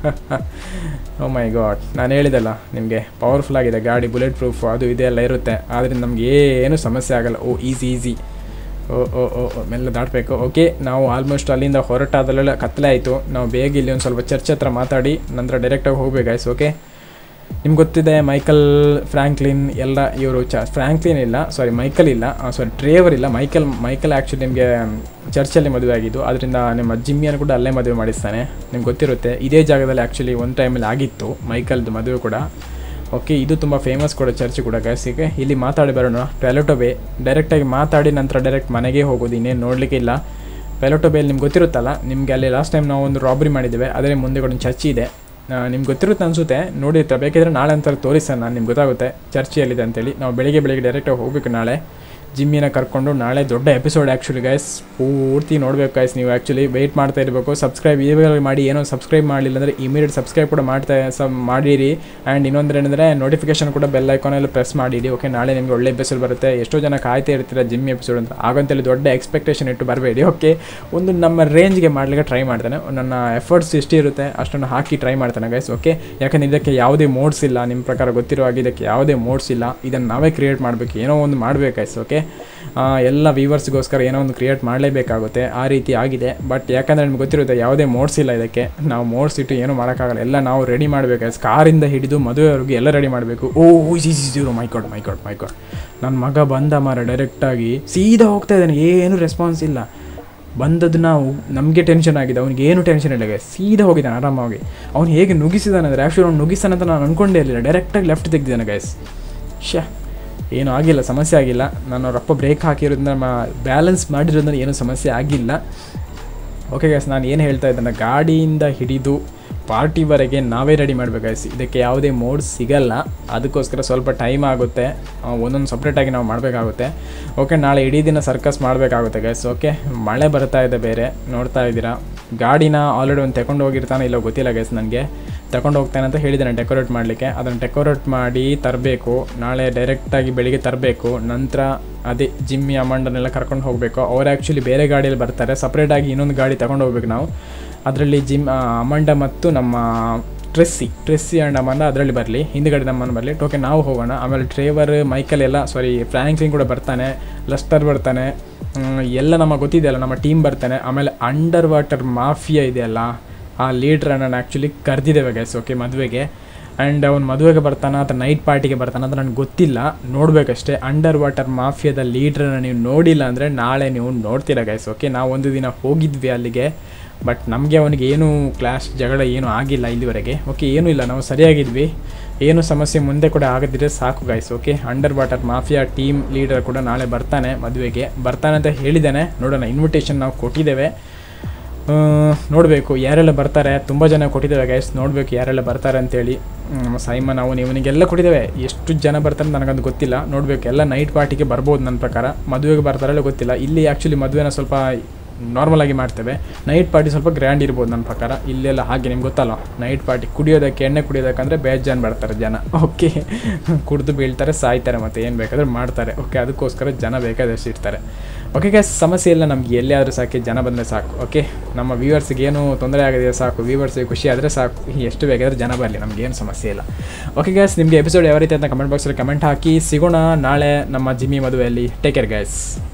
ಓ ಮೈ ಗಾಡ್ ನಾನು ಹೇಳಿದೆಲ್ಲ ನಿಮಗೆ ಪವರ್ಫುಲ್ ಆಗಿದೆ ಗಾಡಿ ಬುಲೆಟ್ ಪ್ರೂಫ್ ಅದು ಇದೆಲ್ಲ ಇರುತ್ತೆ ಆದ್ದರಿಂದ ನಮ್ಗೆ ಏನು ಸಮಸ್ಯೆ ಆಗಲ್ಲ ಓ ಈಸಿ ಈಸಿ ಓ ಓ ಓ ಓ, ಮೆಲ್ಲ ದಾಟಬೇಕು ಓಕೆ ನಾವು ಆಲ್ಮೋಸ್ಟ್ ಅಲ್ಲಿಂದ ಹೊರಟಾದಲ್ಲೆಲ್ಲ ಕತ್ತಲೆ ಆಯಿತು ನಾವು ಬೇಗ ಇಲ್ಲಿ ಒಂದು ಸ್ವಲ್ಪ ಚರ್ಚ್ ಹತ್ರ ಮಾತಾಡಿ ನಂತರ ಡೈರೆಕ್ಟಾಗಿ ಹೋಗ್ಬೇಕು ಗಾಯ್ಸ್ ಓಕೆ ನಿಮ್ಗೆ ಗೊತ್ತಿದೆ ಮೈಕಲ್ ಫ್ರ್ಯಾಂಕ್ಲಿನ್ ಎಲ್ಲ ಇವರು ಚ ಫ್ರ್ಯಾಂಕ್ಲಿನ್ ಇಲ್ಲ ಸಾರಿ ಮೈಕಲ್ ಇಲ್ಲ ಸಾರಿ ಡ್ರೈವರ್ ಇಲ್ಲ ಮೈಕಲ್ ಮೈಕಲ್ ಆ್ಯಕ್ಚುಲಿ ನಿಮಗೆ ಚರ್ಚಲ್ಲಿ ಮದುವೆ ಆಗಿದ್ದು ಅದರಿಂದ ನಿಮ್ಮ ಜಿಮ್ಮಿಯನ್ನು ಕೂಡ ಅಲ್ಲೇ ಮದುವೆ ಮಾಡಿಸ್ತಾನೆ ನಿಮ್ಗೆ ಗೊತ್ತಿರುತ್ತೆ ಇದೇ ಜಾಗದಲ್ಲಿ ಆ್ಯಕ್ಚುಲಿ ಒಂದು ಟೈಮಲ್ಲಿ ಆಗಿತ್ತು ಮೈಕಲ್ದು ಮದುವೆ ಕೂಡ ಓಕೆ ಇದು ತುಂಬ ಫೇಮಸ್ ಕೂಡ ಚರ್ಚ್ ಕೂಡ ಗ್ಯಾಸಿಗೆ ಇಲ್ಲಿ ಮಾತಾಡಿ ಬರೋಣ ಪೆಲೋಟೋ ಬೇ ಡೈರೆಕ್ಟಾಗಿ ಮಾತಾಡಿ ನಂತರ ಡೈರೆಕ್ಟ್ ಮನೆಗೆ ಹೋಗೋದು ಇನ್ನೇನು ನೋಡಲಿಕ್ಕೆ ಇಲ್ಲ ಪೆಲೋಟೋ ಬೇಲ್ ನಿಮ್ಗೆ ಗೊತ್ತಿರುತ್ತಲ್ಲ ನಿಮಗೆ ಅಲ್ಲಿ ಲಾಸ್ಟ್ ಟೈಮ್ ನಾವು ಒಂದು ರಾಬ್ರಿ ಮಾಡಿದ್ದೇವೆ ಅದರ ಮುಂದೆ ಕೂಡ ಒಂದು ಚರ್ಚ್ ಇದೆ ನಿಮ್ಗೆ ಗೊತ್ತಿರುತ್ತೆ ಅನಿಸುತ್ತೆ ನೋಡಿರ್ತಾರೆ ಬೇಕಿದ್ರೆ ನಾಳೆ ಅಂತ ತೋರಿಸ್ತಾನೆ ನಾನು ನಿಮ್ಗೆ ಗೊತ್ತಾಗುತ್ತೆ ಚರ್ಚೆಯಲ್ಲಿದೆ ಅಂತೇಳಿ ನಾವು ಬೆಳಿಗ್ಗೆ ಬೆಳಿಗ್ಗೆ ಡೈರೆಕ್ಟಾಗಿ ಹೋಗ್ಬೇಕು ನಾಳೆ ಜಿಮ್ಮಿನ ಕರ್ಕೊಂಡು ನಾಳೆ ದೊಡ್ಡ ಎಪಿಸೋಡ್ ಆ್ಯಕ್ಚುಲಿ ಗೈಸ್ ಪೂರ್ತಿ ನೋಡ್ಬೇಕು ಗೈಸ್ ನೀವು ಆ್ಯಕ್ಚುಲಿ ವೆಯ್ಟ್ ಮಾಡ್ತಾ ಇರಬೇಕು ಸಬ್ಸ್ಕ್ರೈಬ್ ಇವಾಗ ಮಾಡಿ ಏನೋ ಸಬ್ಸ್ಕ್ರೈಬ್ ಮಾಡಲಿಲ್ಲ ಅಂದರೆ ಇಮಿಡಿಯೇಟ್ ಸಬ್ಸ್ಕ್ರೈಬ್ ಕೂಡ ಮಾಡ್ತಾ ಸಬ್ ಮಾಡಿರಿ ಆ್ಯಂಡ್ ಇನ್ನೊಂದು ಏನಂದರೆ ನೋಟಿಫಿಕೇಶನ್ ಕೂಡ ಬೆಲ್ ಐಕಾನಲ್ಲಿ ಪ್ರೆಸ್ ಮಾಡಿಡಿ ಓಕೆ ನಾಳೆ ನಿಮಗೆ ಒಳ್ಳೆ ಎಪಿಸೋಡ್ ಬರುತ್ತೆ ಎಷ್ಟೋ ಜನ ಕಾಯ್ತಾ ಇರ್ತೀರ ಜಿಮ್ ಎಪಿಸೋಡ್ ಅಂತ ಹಾಗಂತೇಳಿ ದೊಡ್ಡ ಎಕ್ಸ್ಪೆಕ್ಟೇಷನ್ ಇಟ್ಟು ಬರಬೇಡಿ ಓಕೆ ಒಂದು ನಮ್ಮ ರೇಂಜ್ಗೆ ಮಾಡಲಿಕ್ಕೆ ಟ್ರೈ ಮಾಡ್ತಾನೆ ನನ್ನ ಎಫರ್ಟ್ಸ್ ಎಷ್ಟಿರುತ್ತೆ ಅಷ್ಟನ್ನು ಹಾಕಿ ಟ್ರೈ ಮಾಡ್ತಾನೆ ಗೈಸ್ ಓಕೆ ಯಾಕಂದರೆ ಇದಕ್ಕೆ ಯಾವುದೇ ಮೋಡ್ಸ್ ಇಲ್ಲ ನಿಮ್ಮ ಪ್ರಕಾರ ಗೊತ್ತಿರೋ ಹಾಗೆ ಇದಕ್ಕೆ ಯಾವುದೇ ಮೋಡ್ಸ್ ಇಲ್ಲ ಇದನ್ನು ನಾವೇ ಕ್ರಿಯೇಟ್ ಮಾಡಬೇಕು ಏನೋ ಒಂದು ಮಾಡಬೇಕು ಗೈಸ್ ಓಕೆ ಎಲ್ಲ ವ್ಯೂವರ್ಸ್ಗೋಸ್ಕರ ಏನೋ ಒಂದು ಕ್ರಿಯೇಟ್ ಮಾಡಲೇಬೇಕಾಗುತ್ತೆ ಆ ರೀತಿ ಆಗಿದೆ ಬಟ್ ಯಾಕಂದರೆ ನಿಮ್ಗೆ ಗೊತ್ತಿರುತ್ತೆ ಯಾವುದೇ ಮೋಡ್ಸ್ ಇಲ್ಲ ಇದಕ್ಕೆ ನಾವು ಮೋಡ್ಸ್ ಇಟ್ಟು ಏನೂ ಮಾಡೋಕ್ಕಾಗಲ್ಲ ಎಲ್ಲ ನಾವು ರೆಡಿ ಮಾಡಬೇಕು ಕಾರಿಂದ ಹಿಡಿದು ಮದುವೆವರೆಗೂ ಎಲ್ಲ ರೆಡಿ ಮಾಡಬೇಕು ಓ ಜಿ ಜೀರೋ ಮೈಕಾಡ್ ಮೈಕಾಡ್ ಮೈಕಾಡ್ ನನ್ನ ಮಗ ಬಂದ ಮಾರ ಡೈರೆಕ್ಟಾಗಿ ಸೀದಾ ಹೋಗ್ತಾ ಇದ್ದಾನೆ ಏನು ರೆಸ್ಪಾನ್ಸ್ ಇಲ್ಲ ಬಂದದ್ದು ನಾವು ನಮಗೆ ಟೆನ್ಷನ್ ಆಗಿದೆ ಅವ್ನಿಗೆ ಏನು ಟೆನ್ಷನ್ ಇಲ್ಲ guys. ಸೀದಾ ಹೋಗಿದ್ದಾನೆ ಆರಾಮಾಗಿ ಅವ್ನು ಹೇಗೆ ನುಗ್ಗಿಸಿದಾನೆ ಅಂದರೆ ಆ್ಯಕ್ಚುಲಿ ಅವ್ನು ನುಗ್ಗಿಸ್ತಾನಂತ ನಾನು ಅಂದ್ಕೊಂಡೇ ಇರಲಿಲ್ಲ ಡೈರೆಕ್ಟಾಗಿ ಲೆಫ್ಟ್ ತೆಗ್ದಿದ್ದಾನೆ ಗೈಸ್ ಶ್ಯಾ ಏನೂ ಆಗಿಲ್ಲ ಸಮಸ್ಯೆ ಆಗಿಲ್ಲ ನಾನು ರಪ್ಪ ಬ್ರೇಕ್ ಹಾಕಿರೋದ್ರಿಂದ ನಮ್ಮ ಬ್ಯಾಲೆನ್ಸ್ ಮಾಡಿರೋದ್ರಿಂದ ಏನೂ ಸಮಸ್ಯೆ ಆಗಿಲ್ಲ ಓಕೆ ಗೈಸ್ ನಾನು ಏನು ಹೇಳ್ತಾ ಇದ್ದೇನೆ ಗಾಡಿಯಿಂದ ಹಿಡಿದು ಪಾರ್ಟಿವರೆಗೆ ನಾವೇ ರೆಡಿ ಮಾಡಬೇಕು ಗೈಸ್ ಇದಕ್ಕೆ ಯಾವುದೇ ಮೋಡ್ ಸಿಗಲ್ಲ ಅದಕ್ಕೋಸ್ಕರ ಸ್ವಲ್ಪ ಟೈಮ್ ಆಗುತ್ತೆ ಒಂದೊಂದು ಸಪ್ರೇಟಾಗಿ ನಾವು ಮಾಡಬೇಕಾಗುತ್ತೆ ಓಕೆ ನಾಳೆ ಇಡೀ ದಿನ ಸರ್ಕಸ್ ಮಾಡಬೇಕಾಗುತ್ತೆ ಗೈಸ್ ಓಕೆ ಮಳೆ ಬರ್ತಾ ಇದೆ ಬೇರೆ ನೋಡ್ತಾ ಇದ್ದೀರಾ ಗಾಡಿನ ಆಲ್ರೆಡಿ ಒಂದು ತಗೊಂಡು ಹೋಗಿರ್ತಾನೆ ಇಲ್ಲ ಗೊತ್ತಿಲ್ಲ ಗೈಸ್ ನನಗೆ ತಗೊಂಡು ಹೋಗ್ತಾನೆ ಅಂತ ಹೇಳಿದ್ದಾನೆ ಡೆಕೋರೇಟ್ ಮಾಡಲಿಕ್ಕೆ ಅದನ್ನು ಡೆಕೋರೇಟ್ ಮಾಡಿ ತರಬೇಕು ನಾಳೆ ಡೈರೆಕ್ಟಾಗಿ ಬೆಳಿಗ್ಗೆ ತರಬೇಕು ನಂತರ ಅದೇ ಜಿಮ್ಮಿ ಅಮಂಡನ್ನೆಲ್ಲ ಕರ್ಕೊಂಡು ಹೋಗಬೇಕು ಅವ್ರು ಆ್ಯಕ್ಚುಲಿ ಬೇರೆ ಗಾಡಿಯಲ್ಲಿ ಬರ್ತಾರೆ ಸಪ್ರೇಟಾಗಿ ಇನ್ನೊಂದು ಗಾಡಿ ತಗೊಂಡು ಹೋಗ್ಬೇಕು ನಾವು ಅದರಲ್ಲಿ ಜಿಮ್ ಆ, ಅಮಂಡ ಮತ್ತು ನಮ್ಮ ಟ್ರೆಸ್ಸಿ ಟ್ರೆಸ್ಸಿ ಆ್ಯಂಡ್ ಅಮಂಡ ಅದರಲ್ಲಿ ಬರಲಿ ಹಿಂದ್ಗಡೆ ನಮ್ಮನ್ನು ಬರಲಿ ಓಕೆ ನಾವು ಹೋಗೋಣ ಆಮೇಲೆ ಟ್ರೇವರ್ ಮೈಕಲ್ ಎಲ್ಲ ಸಾರಿ ಫ್ರ್ಯಾಂಕ್ಲಿನ್ ಕೂಡ ಬರ್ತಾನೆ ಲಸ್ಟರ್ ಬರ್ತಾನೆ ಹ್ಮ್, ಎಲ್ಲ ನಮಗೆ ಗೊತ್ತಿದೆಯಲ್ಲ ನಮ್ಮ ಟೀಮ್ ಬರ್ತಾನೆ ಆಮೇಲೆ ಅಂಡರ್ ವಾಟರ್ ಮಾಫಿಯಾ ಇದೆಯಲ್ಲ ಆ ಲೀಡ್ರನ್ನು ನಾನು ಆ್ಯಕ್ಚುಲಿ ಕರೆದಿದ್ದೇವೆ ಗೈಸ್ ಓಕೆ ಮದುವೆಗೆ ಆ್ಯಂಡ್ ಅವ್ನು ಮದುವೆಗೆ ಬರ್ತಾನ ಅಥವಾ ನೈಟ್ ಪಾರ್ಟಿಗೆ ಬರ್ತಾನ ಅಂತ ನನಗೆ ಗೊತ್ತಿಲ್ಲ ನೋಡಬೇಕಷ್ಟೇ ಅಂಡರ್ ವಾಟರ್ ಮಾಫಿಯಾದ ಲೀಡ್ರನ್ನ ನೀವು ನೋಡಿಲ್ಲ ಅಂದರೆ ನಾಳೆ ನೀವು ನೋಡ್ತೀರಾ ಗೈಸ್ ಓಕೆ ನಾವು ಒಂದು ದಿನ ಹೋಗಿದ್ವಿ ಅಲ್ಲಿಗೆ ಬಟ್ ನಮಗೆ ಅವನಿಗೆ ಏನು ಕ್ಲಾಶ್ ಜಗಳ ಏನೂ ಆಗಿಲ್ಲ ಇಲ್ಲಿವರೆಗೆ ಓಕೆ ಏನೂ ಇಲ್ಲ ನಾವು ಸರಿಯಾಗಿದ್ವಿ ಏನು ಸಮಸ್ಯೆ ಮುಂದೆ ಕೂಡ ಆಗದಿದ್ರೆ ಸಾಕು guys okay under water mafia team leader ಕೂಡ ನಾಳೆ ಬರ್ತಾನೆ ಮದುವೆಗೆ ಬರ್ತಾನೆ ಅಂತ ಹೇಳಿದ್ದಾನೆ ನೋಡೋಣ ಇನ್ವಿಟೇಷನ್ ನಾವು ಕೊಟ್ಟಿದ್ದೇವೆ ನೋಡಬೇಕು ಯಾರೆಲ್ಲ ಬರ್ತಾರೆ ತುಂಬ ಜನ ಕೊಟ್ಟಿದ್ದೇವೆ ಗೈಸ್ ನೋಡಬೇಕು ಯಾರೆಲ್ಲ ಬರ್ತಾರೆ ಅಂತೇಳಿ ಹ್ಮ್, ಸೈಮನ್ ಅವನು ಇವನಿಗೆಲ್ಲ ಕೊಟ್ಟಿದ್ದೇವೆ ಎಷ್ಟು ಜನ ಬರ್ತಾರೆ ನನಗದು ಗೊತ್ತಿಲ್ಲ ನೋಡಬೇಕು ಎಲ್ಲ ನೈಟ್ ಪಾರ್ಟಿಗೆ ಬರ್ಬೋದು ನನ್ನ ಪ್ರಕಾರ ಮದುವೆಗೆ ಬರ್ತಾರಲ್ಲ ಗೊತ್ತಿಲ್ಲ ಇಲ್ಲಿ ಆ್ಯಕ್ಚುಲಿ ಮದುವೆನ ಸ್ವಲ್ಪ ನಾರ್ಮಲ್ ಆಗಿ ಮಾಡ್ತೇವೆ ನೈಟ್ ಪಾರ್ಟಿ ಸ್ವಲ್ಪ ಗ್ರ್ಯಾಂಡ್ ಇರ್ಬೋದು ನನ್ನ ಪ್ರಕಾರ ಇಲ್ಲೆಲ್ಲ ಹಾಗೆ ನಿಮ್ಗೆ ಗೊತ್ತಲ್ಲ ನೈಟ್ ಪಾರ್ಟಿ ಕುಡಿಯೋದಕ್ಕೆ ಎಣ್ಣೆ ಕುಡಿಯೋದಕ್ಕಂದ್ರೆ ಬೇಜಾನ್ ಬರ್ತಾರೆ ಜನ ಓಕೆ ಕುಡಿದು ಬೀಳ್ತಾರೆ ಸಾಯ್ತಾರೆ ಮತ್ತು ಏನು ಬೇಕಾದರೂ ಮಾಡ್ತಾರೆ ಓಕೆ ಅದಕ್ಕೋಸ್ಕರ ಜನ ಬೇಕಾದಷ್ಟು ಇರ್ತಾರೆ ಓಕೆ ಗ್ಯಾಸ್ ಸಮಸ್ಯೆ ಇಲ್ಲ ನಮ್ಗೆ ಎಲ್ಲಿ ಆದರೂ ಸಾಕು ಜನ ಬಂದರೆ ಸಾಕು ಓಕೆ ನಮ್ಮ ವ್ಯೂವರ್ಸ್ಗೆ ಏನು ತೊಂದರೆ ಆಗದೆ ಸಾಕು ವ್ಯೂವರ್ಸ್ಗೆ ಖುಷಿ ಆದರೆ ಸಾಕು ಎಷ್ಟು ಬೇಕಾದರೆ ಜನ ಬರಲಿ ನಮ್ಗೆ ಏನು ಸಮಸ್ಯೆ ಇಲ್ಲ ಓಕೆ ಗ್ಯಾಸ್ ನಿಮಗೆ ಎಪಿಸೋಡ್ ಯಾವ ರೀತಿ ಅಂತ ಕಮೆಂಟ್ ಬಾಕ್ಸಲ್ಲಿ ಕಮೆಂಟ್ ಹಾಕಿ ಸಿಗೋಣ ನಾಳೆ ನಮ್ಮ ಜಿಮ್ಮಿ ಮದುವೆಯಲ್ಲಿ ಟೇಕ್ ಕೇರ್ ಗ್ಯಾಸ್